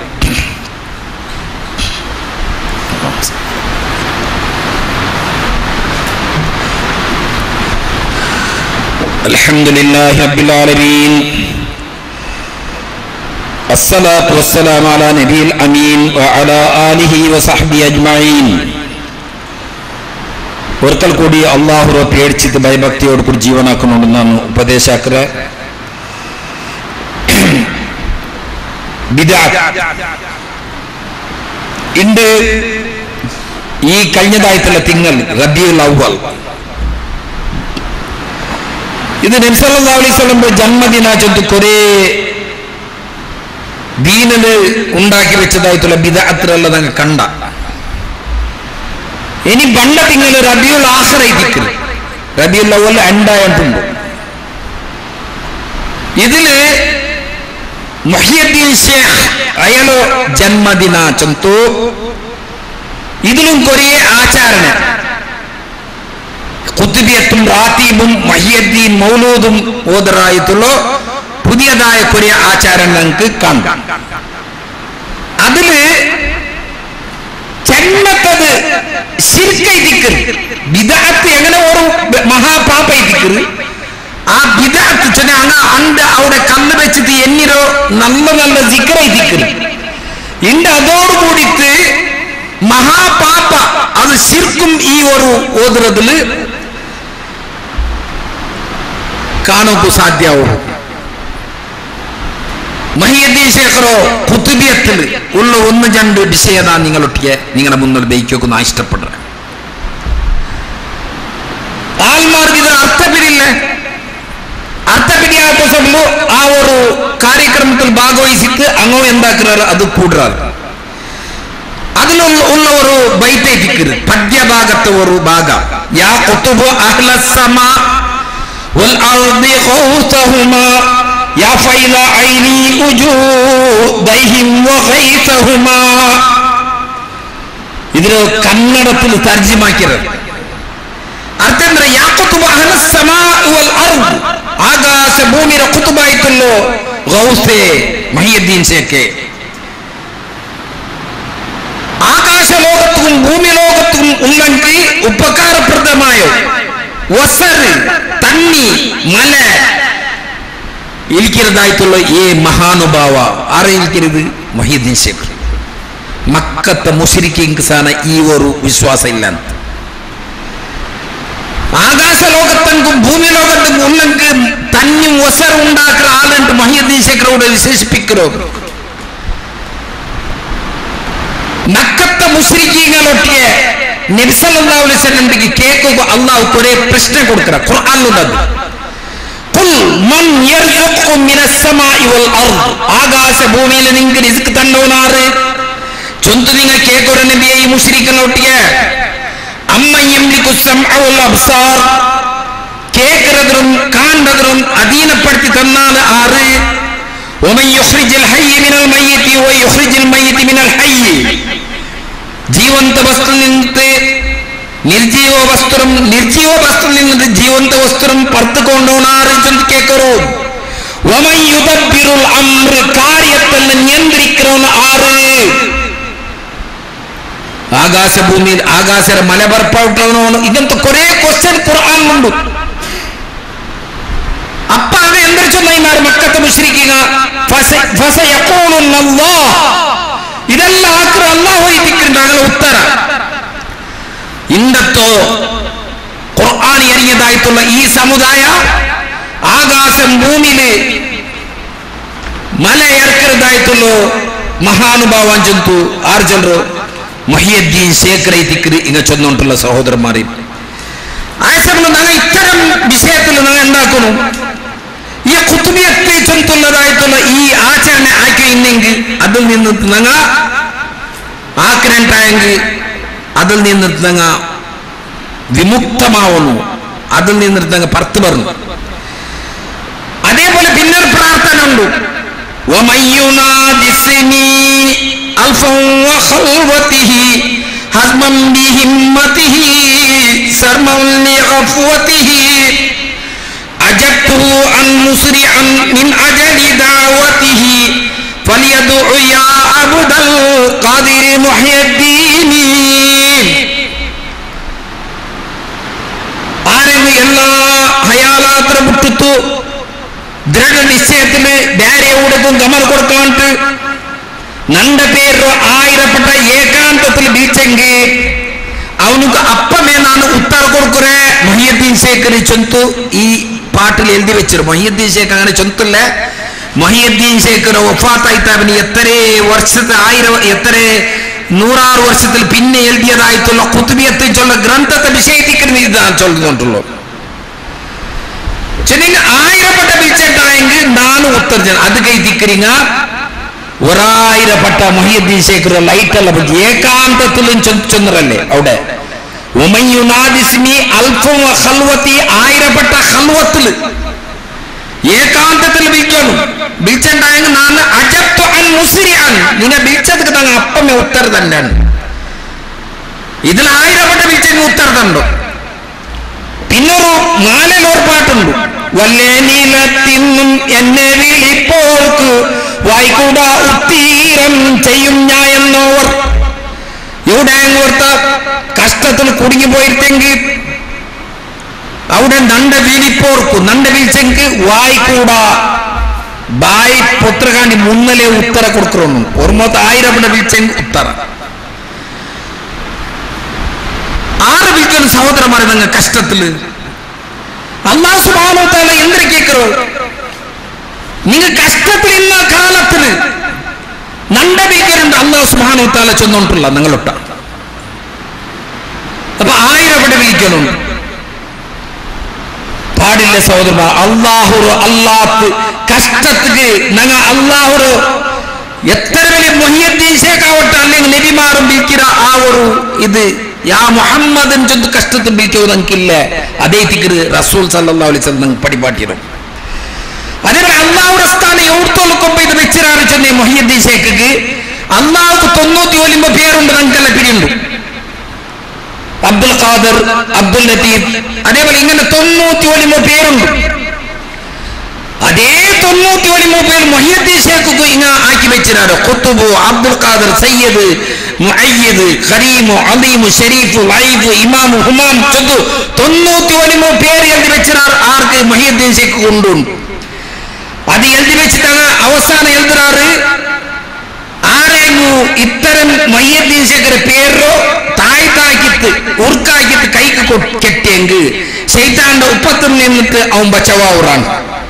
الحمد لله رب العالمين الصلاة والسلام على نبي الأمين وعلى آله وصحبه أجمعين ഒരിക്കൽ കൂടി അള്ളാഹുറെ പേടിച്ചിട്ട് ഭയഭക്തിയോട് കൂടി ജീവനാക്കണമെന്നാണ് ഉപദേശാക്കര ഇണ്ട് ഈ കഴിഞ്ഞതായിട്ടുള്ള തിങ്കൾ റബിയുൽ അവ്വൽ ഇത് നബ്സല്ലാ അലൈവല്ലം ജന്മദിന ചൊല്ല് കുറേ ദീനില് ഉണ്ടാക്കി വെച്ചതായിട്ടുള്ള ബിദഅത്തുള്ള ഞങ്ങൾ കണ്ട ഇനി പണ്ട തിങ്ങൾ റബിയുൽ ആഹ്റയിക്കുന്നു റബിയുൽ അവൽ രണ്ടായിട്ടുണ്ട് ഇതില് മുഹിയുദ്ദീൻ ഷേഖ് അയാളോ ജന്മദിന ചൊന്തു ഇതിലും കുറേ ആചാരണ കുത്തുബിയത്തും റാത്തീബും മഹിയദ്ദീൻ മൗലൂദും ഓതറായിട്ടുള്ള പുതിയതായ കുറെ ആചാരം നമുക്ക് കാണാം അതില് ചെന്നത്തത് ശിർക്കൈതിക്കർ ബിദാത്ത് എങ്ങനെ ഒരു മഹാപാപൈതിക്കർ ആ ബിദാത്ത് ചെന്ന അങ്ങ അണ്ട അവിടെ കല്ല് വെച്ചിട്ട് എന്നിരോ നല്ല നല്ല ജിക്കറൈതിക്കർ ഇണ്ട് അതോട് കൂടിയിട്ട് മഹാപാപ അത് ശിർക്കും ഈ ഒരു ഓതുറതില് കാണുക സാധ്യവും മഹിയദ്ദീൻ ശേഖറോ കുത്തുബിയത്തിൽ ഉള്ള ഒന്ന് രണ്ട് വിഷയത നിങ്ങളൊട്ടിയെ നിങ്ങളുടെ മുന്നിൽ ബൈക്കൊക്കെ ഇഷ്ടപ്പെടുക ആൾമാർക്ക് ഇത് അർത്ഥപിടില്ല അർത്ഥപിടിയാത്ത സമയം ആ ഒരു ಕಾರ್ಯಕ್ರಮത്തിൽ ಭಾಗವಹಿಸಿತ್ತು അങ്ങോ എന്താക്കുന്നത് അത് കൂടാറ് അതിലുള്ള ഉള്ള ഒരു ബൈറ്റേറ്റിക്കര് പദ്യഭാഗത്തെ ഒരു ഭാഗ യാ കുത്തുബു അഹ്ല സമ വൽ അർദി ഖൗതഹുമാ യാ ഫൈല ഐനി ഉജൂദൈഹിം വഗൈതഹുമാ ഇതിന് കന്നഡത്തിൽ തർജ്ജമാക്കിയത് ಅರ್ಥ ಅಂದ್ರೆ ಯಾ ಕುತುಬ ಅಹಲ ಸಮಾ ವಲ್ ಅರ್ದ್ ಆಕಾಶ ಭೂಮಿಯ ಕುತುಬಾಯ್ತಲ್ಲೋ ಗೌಸೆ ಮಹಿಯುದ್ದೀನ್ ಶೇಖೆ ആകാശ ലോകത്തും ഭൂമി ലോകത്തും ഉള്ളെങ്കിൽ ഉപകാരപ്രദമായ ഒസറ് തണ്ണി മല ഇരിക്കുന്നതായിട്ടുള്ള ഈ മഹാനുഭാവ ആരെ ഇരിക്കരുത് മഹിയുദ്ദീൻ ശേഖർ മക്കത്തെ മുഷിരിക്ക് സാന ഈ ഒരു വിശ്വാസം ഇല്ല ആകാശ ലോകത്തെങ്കും ഭൂമി ലോകത്തും ഉള്ളെങ്കിൽ തന്നും ഒസർ ഉണ്ടാക്കുന്ന ആളുണ്ട് മഹിയുദ്ദീൻ ശേഖരോട് വിശേഷിപ്പിக்கிறോ മക്കത്തെ മുസ്ലിക്കീങ്ങളൊട്ടിയ നബിസല്ലാസ്ലമിക്ക് കേൾക്കുക അള്ളാഹു കുറെ പ്രശ്നം കൊടുക്കുക ഖുർആാനുള്ളത് ആകാശ ഭൂമിയിൽ നിങ്ങൾക്ക് റിസ്ക് തണ്ടോനാറ് ചൊന്തു നിങ്ങൾ കേൾക്കൊരു നബിയെ ഈ മുസ്ലിക്കനൊട്ടിയ അമ്മയും അബ്സാർ കേൾക്കുന്നതിനും കാണുന്നതിനും അധീനപ്പെടുത്തി തന്നാൽ ആറ് ومن يخرج الحي من الميت ويخرج الميت من الحي ಜೀವಂತ ವಸ್ತು ನಿಂತು ನಿರ್ಜೀವ ವಸ್ತು ನಿರ್ಜೀವ ವಸ್ತು ನಿಂತು ಜೀವಂತ ವಸ್ತು ಪರ್ದುಕೊಂಡೋನಾರು ಎಂದು ಕೇಕರು ಒಮೈ ಯುದಬ್ಬಿರುಲ್ ಅಮ್ರ ಕಾರ್ಯತನ್ನು ನಿಯಂತ್ರಿக்கிறವನು ಆರು ആകാശ ഭൂമിയിൽ ആകാശര മല പറപ്പൗട്ടവനോ ഇങ്ങനത്തെ കുറെ ക്വസ്റ്റ്യൻ ഖുർആൻ ഉണ്ട് അപ്പൊ അവ എന്തൊരു ചൊന്നൈമാർ മക്കത്തെ മുശ്രിക്കുക ഇതെല്ലാം ആക്ര അള്ളാഹു ഇരിക്കുന്നുണ്ട് ഉത്തര ഇന്നത്തോ ഖുർആൻ എറിഞ്ഞതായിട്ടുള്ള ഈ സമുദായ ആകാശം ഭൂമിയില് മല ഏർക്കരുതായിട്ടുള്ള മഹാനുഭാവാൻ ജന്തു ആർ ಜನರು മഹിയദ്ദീൻ ശേഖർ തിക്കര് ഇങ്ങ ചൊന്നുകൊണ്ടുള്ള സഹോദരന്മാരെ ആ സമയം ഞങ്ങൾ ഇത്തരം വിഷയത്തിൽ ഞങ്ങൾ എന്താക്കുന്നു ഈ കുത്തുബിയത്തെ ചെന്നുള്ളതായിട്ടുള്ള ഈ ആചരണ ആക്കി ഇന്നെങ്കിൽ അതിൽ നിന്ന് ഞങ്ങൾ ആക്രണ്ടായെങ്കിൽ അതിൽ നിന്ന് ഞങ്ങൾ വിമുക്തമാവുന്നു അതിൽ നിന്ന് ഞങ്ങൾ പുറത്തു പറഞ്ഞു അതേപോലെ പിന്നൊരു പ്രാർത്ഥന ഉണ്ട് ألفا وخلوته هزما بهمته سرما لغفوته أجبته عن مسرعا من أجل دعوته فليدع يا عبد القادر محي الدين ആരെന്ന് എല്ലാ ഹയാലാത്ര വിട്ടിത്തു ദൃഢ നിശ്ചയത്തിന് ಬೇರೆ ಊಟಕ್ಕೂ ಗಮನ ಕೊಡ್ಕೊಂತ ನನ್ನ പേര് ആയിരപ്പെട്ട ഏകാന്തത്തിൽ ബീച്ചെങ്കിൽ അവനുക്ക് അപ്പമേ നാണ് ഉത്തര കൊടുക്കുറേ മൊഹിയുദ്ദീൻ ശേഖർ ചൊന്തു ഈ പാട്ടിൽ എഴുതി വെച്ചിരു മൊഹിയുദ്ദീൻ ശേഖർ അങ്ങനെ ചൊന്തല്ല മൊഹിയുദ്ദീൻ ശേഖർ ഒഫാത്തായിട്ട് അവന് എത്ര വർഷത്തെ ആയിരം എത്ര നൂറാറ് വർഷത്തിൽ പിന്നെ എഴുതിയതായിട്ടുള്ള കുത്തുബിയത്തെ ചൊല്ല ഗ്രന്ഥത്തെ വിഷയത്തിക്കുന്ന ഇതാണ് ചൊല്ലുന്നുണ്ടുള്ളൂ ചെന്നിങ്ങ ആയിരപ്പെട്ട ബീച്ചുണ്ടായെങ്കിൽ നാണ് ഉത്തർജൻ അത് കൈ തിക്കരിങ്ങ ഒരായിരപ്പെട്ട മൊഹിയുദ്ദീൻ ശേഖർ ലൈറ്റല്ല പിടിച്ച് ഏകാന്തത്തിലും ചെന്നറല്ലേ അവിടെ ഉമയുനാദിസ്മി അൽഫും ഹൽവത്തി ആയിരപ്പെട്ട ഹൽവത്തില് ഏകാന്തത്തിൽ വിളിക്കണം വിളിച്ചുണ്ടായെങ്കിൽ നാണ് അജത്തു അൻ മുസ്രിയാൻ നിന്നെ വിളിച്ചത് താങ്കൾ അപ്പമേ ഉത്തര തന്നെയാണ് ഇതിൽ ആയിരപ്പെട്ട വിളിച്ചെങ്കിൽ ഉത്തരതുണ്ടോ പിന്നൊരു നാലിലൊരു പാട്ടുണ്ട് വല്ലേ നീലത്തിന്നും എന്നെ വിളിപ്പോൾക്ക് വായിക്കൂട ഉത്തീരം ചെയ്യും ഞാൻ എന്നോവർ ഇവിടെ ഓർത്ത കഷ്ടത്തിൽ കുടുങ്ങി പോയിരുന്നെങ്കിൽ അവിടെ നണ്ട വീലിപ്പോർക്കു നണ്ട വീഴ്ചെങ്കിൽ വായിക്കൂട ബായി പൊത്രകാണ്ടി മുന്നലേ ഉത്തര കൊടുക്കുന്നു ഒരുമൊത്ത ആയിരം വീഴ്ചെങ്കിൽ ഉത്തര ആറ് വീട്ടിൽ സഹോദരന്മാരെ നിങ്ങൾ കഷ്ടത്തില് അള്ളാഹു സുബാനോത്താല എന്തിനു കേക്കറോ നിങ്ങൾ കഷ്ടത്തിൽ ഇന്ന കാലത്തിന് നണ്ട വീക്കരുണ്ട് അള്ളാഹു സുബാനോത്താല ചെന്നോണ്ടുള്ള നിങ്ങളൊട്ട അപ്പൊ ആയിരം എവിടെ വിളിക്കലുണ്ട് പാടില്ല സഹോദരന്മാർ അള്ളാഹുറു അള്ളാഹ് കഷ്ടത്തിക്ക് ഞങ്ങൾ അള്ളാഹുറു എത്ര വലിയ മൊഹിയദ്ദീൻ ശേഖാവട്ടെ അല്ലെങ്കിൽ നബിമാറും വിളിക്കുന്ന ആ ഒരു ഇത് യാ മുഹമ്മദൻ ചൊന്ന് കഷ്ടത്തിൽ വിളിക്കോ നമുക്കില്ല അതേ തിക്കറ് റസൂൽ സല്ലല്ലാഹു അലൈഹി വസല്ലം നിങ്ങൾക്ക് പടിപാട്ടിയിടും അതേപോലെ അള്ളാഹുടെ സ്ഥാനം എവിടത്തോളൊക്കെ ഇത് വെച്ചിരാണ് ചെന്നേ മൊഹിയദ്ദീൻ ശേഖക്ക് അള്ളാഹുക്ക് തൊണ്ണൂറ്റി ഒലിമ്പോ പേരുണ്ട് നമുക്കല്ല പിരിയുണ്ട് അബ്ദുൽ ഖാദർ അബ്ദുൽ ലത്തീഫ് അതേപോലെ ഇങ്ങനെ തൊണ്ണൂറ്റി ഒലിമ്പോ പേരുണ്ട് അതേ തൊണ്ണൂറ്റി ഒലിമ്പോ പേര് മൊഹിയദ്ദീൻ ശേഖക്ക് ഇങ്ങ ആക്കി വെച്ചിരാണ് ഖുത്തുബു അബ്ദുൽ ഖാദർ സയ്യദ് മുഅയ്യിദ് ഖരീമു അലീമു ഷരീഫു ലൈഫ് ഇമാമു ഹുമാം ചൊല്ലു തൊണ്ണൂറ്റി ഒലിമ്പോ പേര് എഴുതി വെച്ചിരാർ ആർക്ക് മൊഹിയദ്ദീൻ ശേഖ് കൊണ്ടുണ്ട് അത് എഴുതി വെച്ചിട്ടാണ് അവസാനം എഴുതുறாரு ആരെങ്ങു ഇത്തരം മയ്യദ്ദീൻ ശേഖര പേരോ താഴ്ത്താക്കിത്ത് ഉർക്കാക്കിത്ത് കൈക്ക് കൊ- കെട്ടിയെങ്കിൽ ശൈത്താന്റെ ഉപ്പത്തിൽ നിന്നിട്ട് അവൻ ബച്ചവാവുറാണ്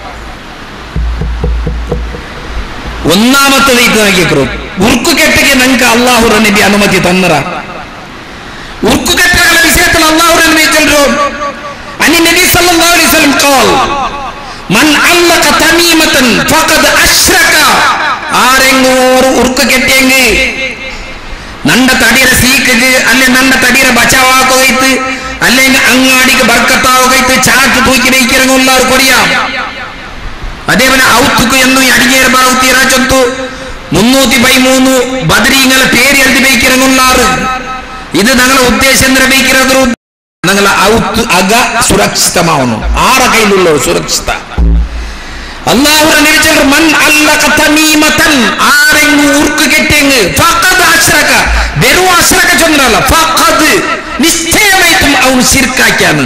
ഒന്നാമത്തെ നീക്ക് നോക്കിക്കോ ഉർക്ക് കെട്ടിക്ക് നിങ്ങൾക്ക് അള്ളാഹുറ നബി അനുമതി തന്നറ ഉർക്ക് കെട്ടുകളുടെ വിഷയത്തിൽ അള്ളാഹുറ നബി ചെല്ലോ അനി നബി സല്ലല്ലാഹു അലൈഹി വസല്ലം ഖാൽ മൻ അല്ലക തമീമതൻ ഫഖദ് അശ്റക ആരെങ്കിലും ഒരു ഉർക്ക് കെട്ടിയെങ്കിൽ നണ്ട തടിയുടെ സീക്കക്ക് അല്ലെ നണ്ട തടിയുടെ ബച്ചാവാക്കുകയത്ത് അല്ലെങ്കിൽ അങ്ങാടിക്ക് ബർക്കത്താവുകയത്ത് ചാക്ക് തൂക്കി വയ്ക്കിറങ്ങുള്ളവർ കൊറിയാം അതേപോലെ ഔത്തുക്ക് എന്നു അടിഞ്ഞേര ഭാഗത്തീര ചൊത്തു മുന്നൂറ്റി പതിമൂന്ന് ബദരീങ്ങളെ പേര് എഴുതി വയ്ക്കിറങ്ങുള്ളാറ് ഇത് ഞങ്ങളെ ഉദ്ദേശം നിർവഹിക്കുന്നത് ഞങ്ങൾ ഔത്ത് അക സുരക്ഷിതമാവുന്നു ആറ കയ്യിലുള്ള സുരക്ഷിത അള്ളാഹു അനുവദിച്ചത് മൻ അല്ലക തമീമതൻ ആരെങ്ങു ഉർക്ക് കെട്ടിയെങ്ക് ഫഖദ് അശ്റക വെറും അശ്റക ചൊന്നല്ല ഫഖദ് നിശ്ചയമായിട്ടും അവൻ ശിർക്കാക്കിയാണ്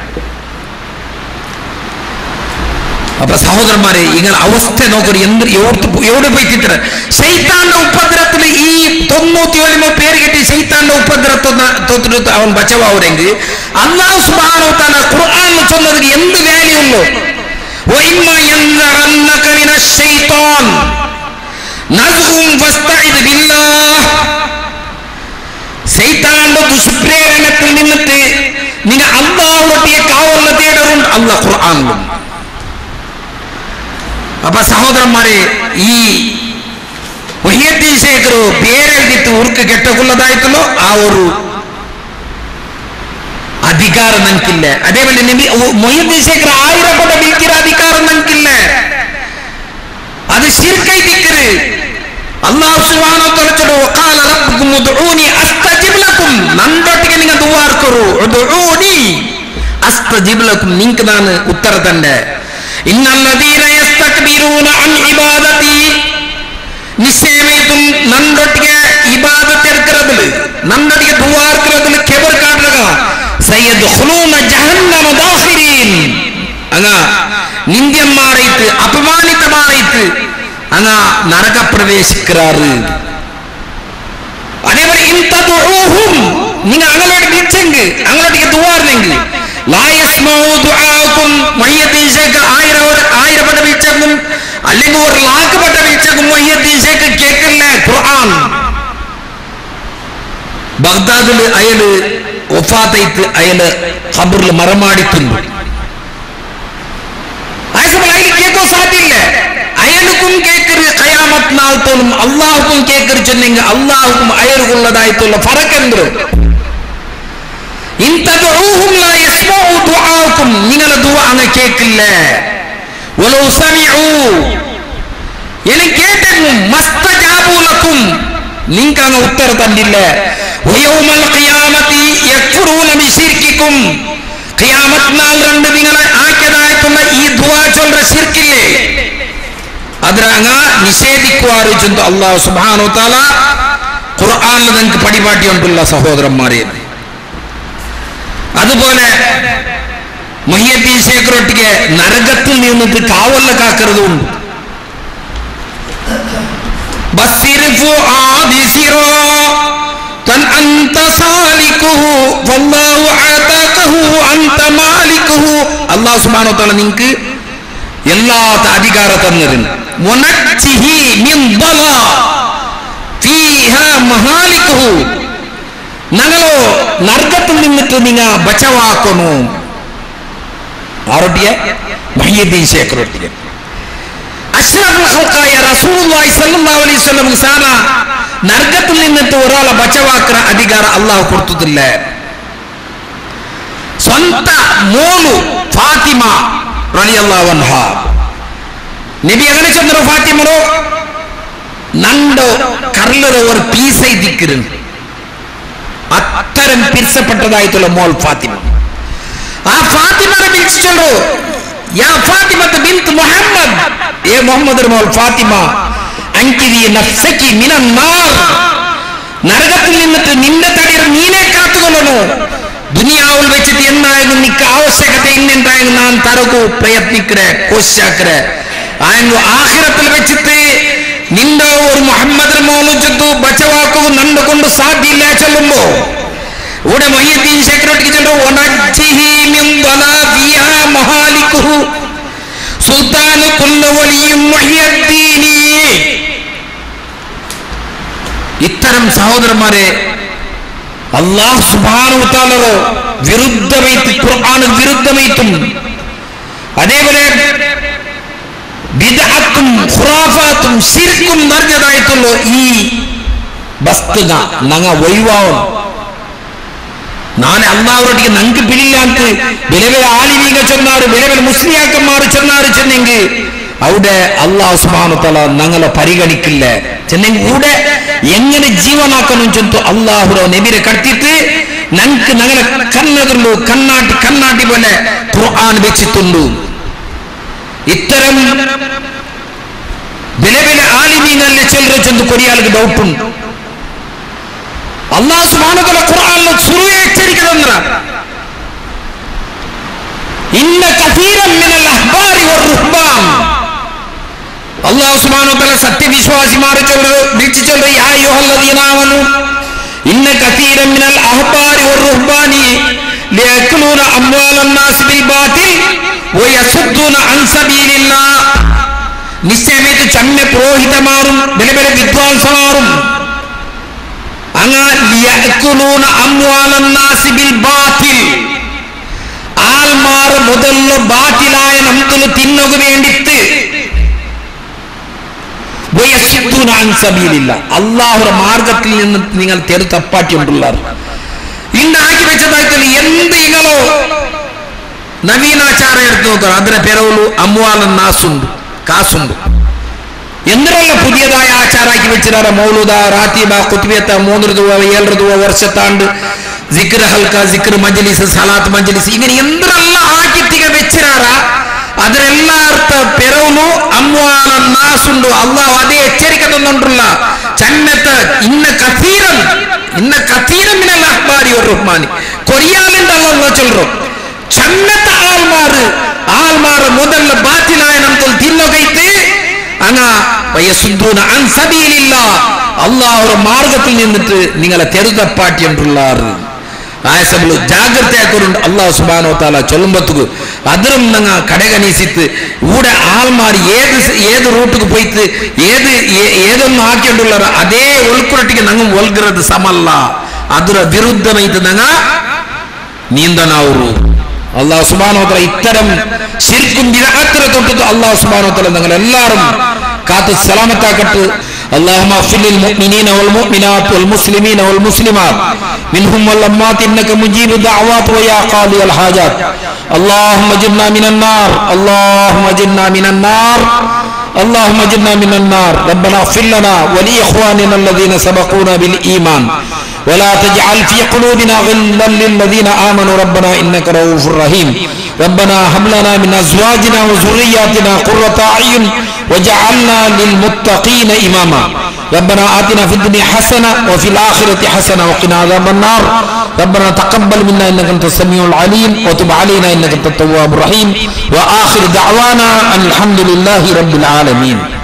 അപ്പൊ സഹോദരന്മാരെ നിങ്ങൾ അവസ്ഥ നോക്കൊരു എന്ത് എവിടെ എവിടെ പോയി തിത്ര ശൈത്താന്റെ ഉപദ്രവത്തിൽ ഈ തൊണ്ണൂറ്റി ഒലിമ പേര് കെട്ടി ശൈത്താന്റെ ഉപദ്രവത്തിൽ അവൻ ബച്ചവാവുരെങ്കിൽ അള്ളാഹു സുബ്ഹാനഹു വ തആല ഖുർആനിൽ ചൊന്നതിന് എന്ത് വാല്യൂ ഉള്ളൂ وإما ينزغنك من الشيطان نزغ فاستعذ بالله ശൈത്താന്റെ ദുഷ്പ്രേരണത്തിൽ നിന്നിട്ട് നിങ്ങൾ അള്ളാഹുട്ടിയെ കാവുള്ള തേടറുണ്ട് അള്ളാഹ് ഖുർആാനിലും അപ്പൊ സഹോദരന്മാരെ ഈ വഹിയദ്ദീൻ ശേഖരോ പേരെഴുതിട്ട് ഉറുക്ക് കെട്ടക്കുള്ളതായിട്ടുള്ളോ ആ ഒരു അധികാരം നമുക്കില്ല അതേപോലെ നബി മൊയ്യദ്ദീൻ ശേഖർ ആയിരം കൊണ്ട വിൽക്കുന്ന അധികാരം നമുക്കില്ല അത് ശിർക്കൈ ദിക്കറ് അല്ലാഹു സുബ്ഹാനഹു വ തആല വഖാല റബ്ബുക്കും ഉദ്ഊനി അസ്തജിബ് ലക്കും നണ്ടൊട്ടിಗೆ നിങ്ങൾ ദുആർക്കറു ഉദ്ഊനി അസ്തജിബ് ലക്കും നിങ്ങൾക്ക് ನಾನು ഉത്തര തന്റെ ഇന്നല്ലദീന യസ്തക്ബിറൂന അൻ ഇബാദതി നിശ്ചയമായിട്ടും നണ്ടൊട്ടിಗೆ ഇബാദത്ത് എടുக்கிறതിൽ നണ്ടൊട്ടിಗೆ ദുആർக்கிறതിൽ കെബർ കാട്ടുക സയ്യദ്ഖുലൂന ജഹന്നമ ദാഖിരീൻ അങ്ങ നിന്ദ്യന്മാരായിട്ട് അപമാനിതമാരായിട്ട് അങ്ങ നരക പ്രവേശിക്കാറ് അതേപോലെ ഇൻതദുഊഹും നിങ്ങൾ അങ്ങോട്ട് വിളിച്ചെങ്കിൽ അങ്ങോട്ടേക്ക് ദുവാറിനെങ്കിൽ ആയിരം ആയിരപ്പെട്ട വീഴ്ചക്കും അല്ലെങ്കിൽ ഒരു ലാഖപ്പെട്ട വീഴ്ചക്കും മൊയ്യദ്ദീശേക്ക് കേൾക്കില്ല ഖുർആൻ ബഗ്ദാദിൽ അയാള് ഒഫാത്തൈത്ത് അയാള് ഖബറിൽ മറമാടിത്തുണ്ട് അയൽ കേൾക്കോ സാധ്യല്ല അയലുക്കും കേക്കര് കയാമത്ത് നാൾ തോന്നും അള്ളാഹുക്കും കേക്കര് ചെന്നെങ്കിൽ അള്ളാഹുക്കും അയലുള്ളതായിട്ടുള്ള ഫറക്കെന്തോ നിങ്ങളെ ദുആ അങ്ങ് കേക്കില്ല വലൗ സമിഉ ഇനി കേട്ടെങ്ങും മസ്തജാബൂലക്കും നിങ്ങൾക്ക് അങ്ങ് ഉത്തര തന്നില്ല വയൗമൽ ഖിയാമത്തി യക്ഫുറൂന ബിശിർക്കിക്കും ഖിയാമത്ത് നാൾ രണ്ട് നിങ്ങളെ ആക്കിയതായിട്ടുള്ള ഈ ദുആ ചൊല്ലുന്ന ശിർക്കില്ലേ അതിനങ്ങ നിഷേധിക്കുവാറ് ചെന്ന് അള്ളാഹു സുബ്ഹാനഹു വ തആല ഖുർആനിൽ നിങ്ങൾക്ക് പടിപാട്ടിയുണ്ടല്ല സഹോദരന്മാരെ അതുപോലെ മഹിയദ്ദീൻ ശേഖരൊട്ടിക്ക് നരകത്തിൽ നിന്നിട്ട് കാവല്ല കാക്കരുതുണ്ട് ബസ്സിർഫു ആദിസിറോ തൻ അന്ത സാലിക്കുഹു വല്ലാഹു ആതാകഹു അന്ത മാലിക്കുഹു അല്ലാഹു സുബ്ഹാനഹു വ തആല നിങ്ങൾക്ക് എല്ലാ അധികാര തന്നിരുന്നു വനജ്ജിഹി മിൻ ദലാ ഫീഹാ മഹാലിക്കുഹു ഞങ്ങളോ നർഗത്തിൽ നിന്നിട്ട് നിങ്ങ ബച്ചവാക്കുന്നു ആരൊട്ടിയെ മഹിയുദ്ദീൻ ശേഖരൊട്ടിയെ അഷ്റഫുൽ ഖൽഖായ റസൂലുള്ളാഹി സ്വല്ലല്ലാഹു അലൈഹി വസല്ലം സാന നർഗത്തിൽ നിന്നിട്ട് ഒരാളെ ബച്ചവാക്കുന്ന അധികാരം അള്ളാഹു കൊടുത്തിട്ടില്ല സ്വന്ത മോളു ഫാത്തിമ റളിയല്ലാഹു അൻഹ നബി അങ്ങനെ ചെന്നോ ഫാത്തിമറോ നണ്ടോ കർലറോ ഒരു പീസൈ ദിക്കിരുന്നു അത്തരം പിരിച്ചപ്പെട്ടതായിട്ടുള്ള മോൾ ഫാത്തിമ ആ ഫാത്തിമനെ വിളിച്ചിട്ടുള്ളൂ യാ ഫാത്തിമത്ത് ബിൻത് മുഹമ്മദ് ഏ മുഹമ്മദ് മോൾ ഫാത്തിമ അങ്കിരി നഫ്സക്കി മിനന്നാർ നരകത്തിൽ നിന്നിട്ട് നിന്റെ തടിയിൽ നീനെ കാത്തുകൊള്ളണോ ദുനിയാവിൽ വെച്ചിട്ട് എന്തായാലും നിക്ക് ആവശ്യകത ഇന്നുണ്ടായെങ്കിൽ നാൻ തരകു പ്രയത്നിക്കരെ കോശാക്കരെ ആയെങ്കിൽ ആഹിരത്തിൽ വെച്ചിട്ട് നിന്റെ ഒരു മുഹമ്മദ് മോളു ചെത്തു ബച്ചവാക്കു നണ്ട് കൊണ്ട് സാധ്യമില്ല ചൊല്ലുമ്പോ ഇവിടെ മൊയ്യദ്ദീൻ സെക്രട്ടറി ചെല്ലു ഒനജ്ജിഹി മിൻ ദലാഫിഹാ മഹാലിക്കുഹു സുൽത്താനു കുല്ലു വലിയും മൊയ്യദ്ദീനി ഇത്തരം സഹോദരന്മാരെ അള്ളാഹു സുബ്ഹാനഹു വതആലോ വിരുദ്ധമൈത്ത് ഖുർആൻ വിരുദ്ധമൈത്തും അതേപോലെ ബിദ്അത്തും ഖുറാഫാത്തും ശിർക്കും നിറഞ്ഞതായിട്ടുള്ള ഈ വസ്തുത നങ്ങ ഒഴിവാവും നാളെ അള്ളാഹുറോട്ടിക്ക് ഞങ്ങൾക്ക് പിടിയില്ലാത്ത വിലവില ആലിമീക ചെന്നാറ് വിലവില മുസ്ലിയാക്കന്മാർ ചെന്നാറ് ചെന്നെങ്കിൽ അവിടെ അള്ളാഹു സുബാനുത്തല ഞങ്ങളെ പരിഗണിക്കില്ല ചെന്നെങ്കിൽ കൂടെ എങ്ങനെ ജീവനാക്കണം ചെന്നു അള്ളാഹുറോ നബിരെ കടത്തിയിട്ട് ഞങ്ങൾക്ക് ഞങ്ങളെ കണ്ണതുള്ളൂ കണ്ണാട്ടി കണ്ണാട്ടി പോലെ ഖുർആൻ വെച്ചിട്ടുള്ളൂ ഇത്തരം വില വില ആലിമീനല്ലേ ചിലരെ ചെന്ന് കൊറിയാൾക്ക് ഡൗട്ടുണ്ട് അള്ളാഹു സുബ്ഹാനഹു ഖുർആനിൽ സുറുവെ എച്ചരിക്കുന്നത്ര ഇന്ന കസീറൻ മിനൽ അഹ്ബാരി വറുഹ്ബാൻ അള്ളാഹു സുബ്ഹാനഹു വതആല സത്യവിശ്വാസിമാരെ ചൊല്ലു വിളിച്ചു ചൊല്ലു യാ അയ്യുഹല്ലദീന ആമനു ഇന്ന കസീറൻ മിനൽ അഹ്ബാരി വറുഹ്ബാനി ലിയക്ലൂന അംവാലൻ നാസ് ബിൽ ബാതിൽ വയസുദ്ദൂന അൻ സബീലില്ലാഹ് നിശ്ചയമായിട്ട് ചമ്മ പുരോഹിതമാറും ബല ബല വിദ്വാൻസമാറും ആൽമാർ മുതലുള്ള ബാത്തിലായ നമുക്ക് തിന്നുക വേണ്ടിട്ട് അള്ളാഹുടെ മാർഗത്തിൽ നിന്ന് നിങ്ങൾ തെരു തപ്പാറ്റിയുണ്ടുള്ളാർ ഇന്നാക്കി വെച്ചതായിട്ട് എന്ത് ഇങ്ങളോ നവീനാചാരം എടുത്തു നോക്കാം അതിനെ പെരവുള്ളൂ അമ്മുവാലൻ നാസുണ്ട് കാസുണ്ട് എന്തിനുള്ള പുതിയതായ ആചാരാക്കി വെച്ചിട്ടാണ് മൗലൂദ റാത്തീബ കുത്തുബിയത്ത മൂന്ന് ഋതുവ ഏഴ് ഋതുവ വർഷത്താണ്ട് ജിക്ർ ഹൽക്ക ജിക്ർ മജ്ലിസ് സലാത്ത് മജ്ലിസ് ഇങ്ങനെ എന്തെല്ലാം ആക്കിത്തിക വെച്ചിരാറ അതിനെല്ലാർത്ത പെരവുന്നു അമ്മുവാന നാസുണ്ടു അള്ളാഹു അതേ എച്ചരിക്ക തന്നുകൊണ്ടുള്ള ചന്നത്ത് ഇന്ന കഥീരം ഇന്ന കഥീരം മിനൽ അഹ്ബാരി ഒരു റഹ്മാനി കൊറിയാലിന്റെ അള്ള ചൊല്ലു ചന്നത്ത ആൾമാറ് ആൾമാറ് മുതൽ ബാത്തിലായ നമുക്ക് തിന്നൊകൈത്ത് അങ്ങ വയസുദ്ദൂന അൻ സബീലില്ലാ അള്ളാഹുടെ മാർഗത്തിൽ നിന്നിട്ട് നിങ്ങളെ തെരുതപ്പാട്ടി എന്റുള്ളാറ് ആയസബിಲು ಜಾಗ್ರತೆ ಹಾಕೊಂಡು ಅಲ್ಲಾಹ್ ಸುಬಾನೋ ತಾಲ ಚೊಲ್ಲಂಬತ್ತುಗು ಅದರಂ ನಂಗ ಕಡೆಗಣಿಸಿತ್ತು ಊടെ ആൾമാർ ഏത് സ- ഏത് റൂട്ടുക്ക് പോയിട്ട് ഏത് ഏ- ഏതൊന്നും ആക്കിയിട്ടുള്ളവർ അതേ ഒൽക്കുറട്ടിക്ക് നങ്ങും ഒൽക്കുന്നത് സമല്ല ಅದರ ವಿರುದ್ಧಮೈತು ನಂಗ നീന്തനാവൂ അള്ളാഹു സുബാനോത്തല ഇത്തരം ശരിക്കും വിദഗ്ധരെ തൊട്ടത് അള്ളാഹു സുബാനോത്തല നിങ്ങൾ എല്ലാവരും കാത്ത് സലാമത്താക്കട്ട് اللهم اغفر للمؤمنين والمؤمنات والمسلمين والمسلمات منهم والأمات إنك مجيب الدعوات ويا قاضي الحاجات اللهم اجرنا من النار اللهم اجرنا من النار اللهم اجرنا من النار ربنا اغفر لنا ولإخواننا الذين سبقونا بالإيمان ولا تجعل في قلوبنا غلا للذين آمنوا ربنا إنك رؤوف رحيم ربنا هب لنا من أزواجنا وذرياتنا قرة أعين وجعلنا للمتقين إماما ربنا آتنا في الدنيا حسنة وفي الآخرة حسنة وقنا عذاب النار ربنا تقبل منا إنك أنت السميع العليم وتب علينا إنك أنت التواب الرحيم وآخر دعوانا أن الحمد لله رب العالمين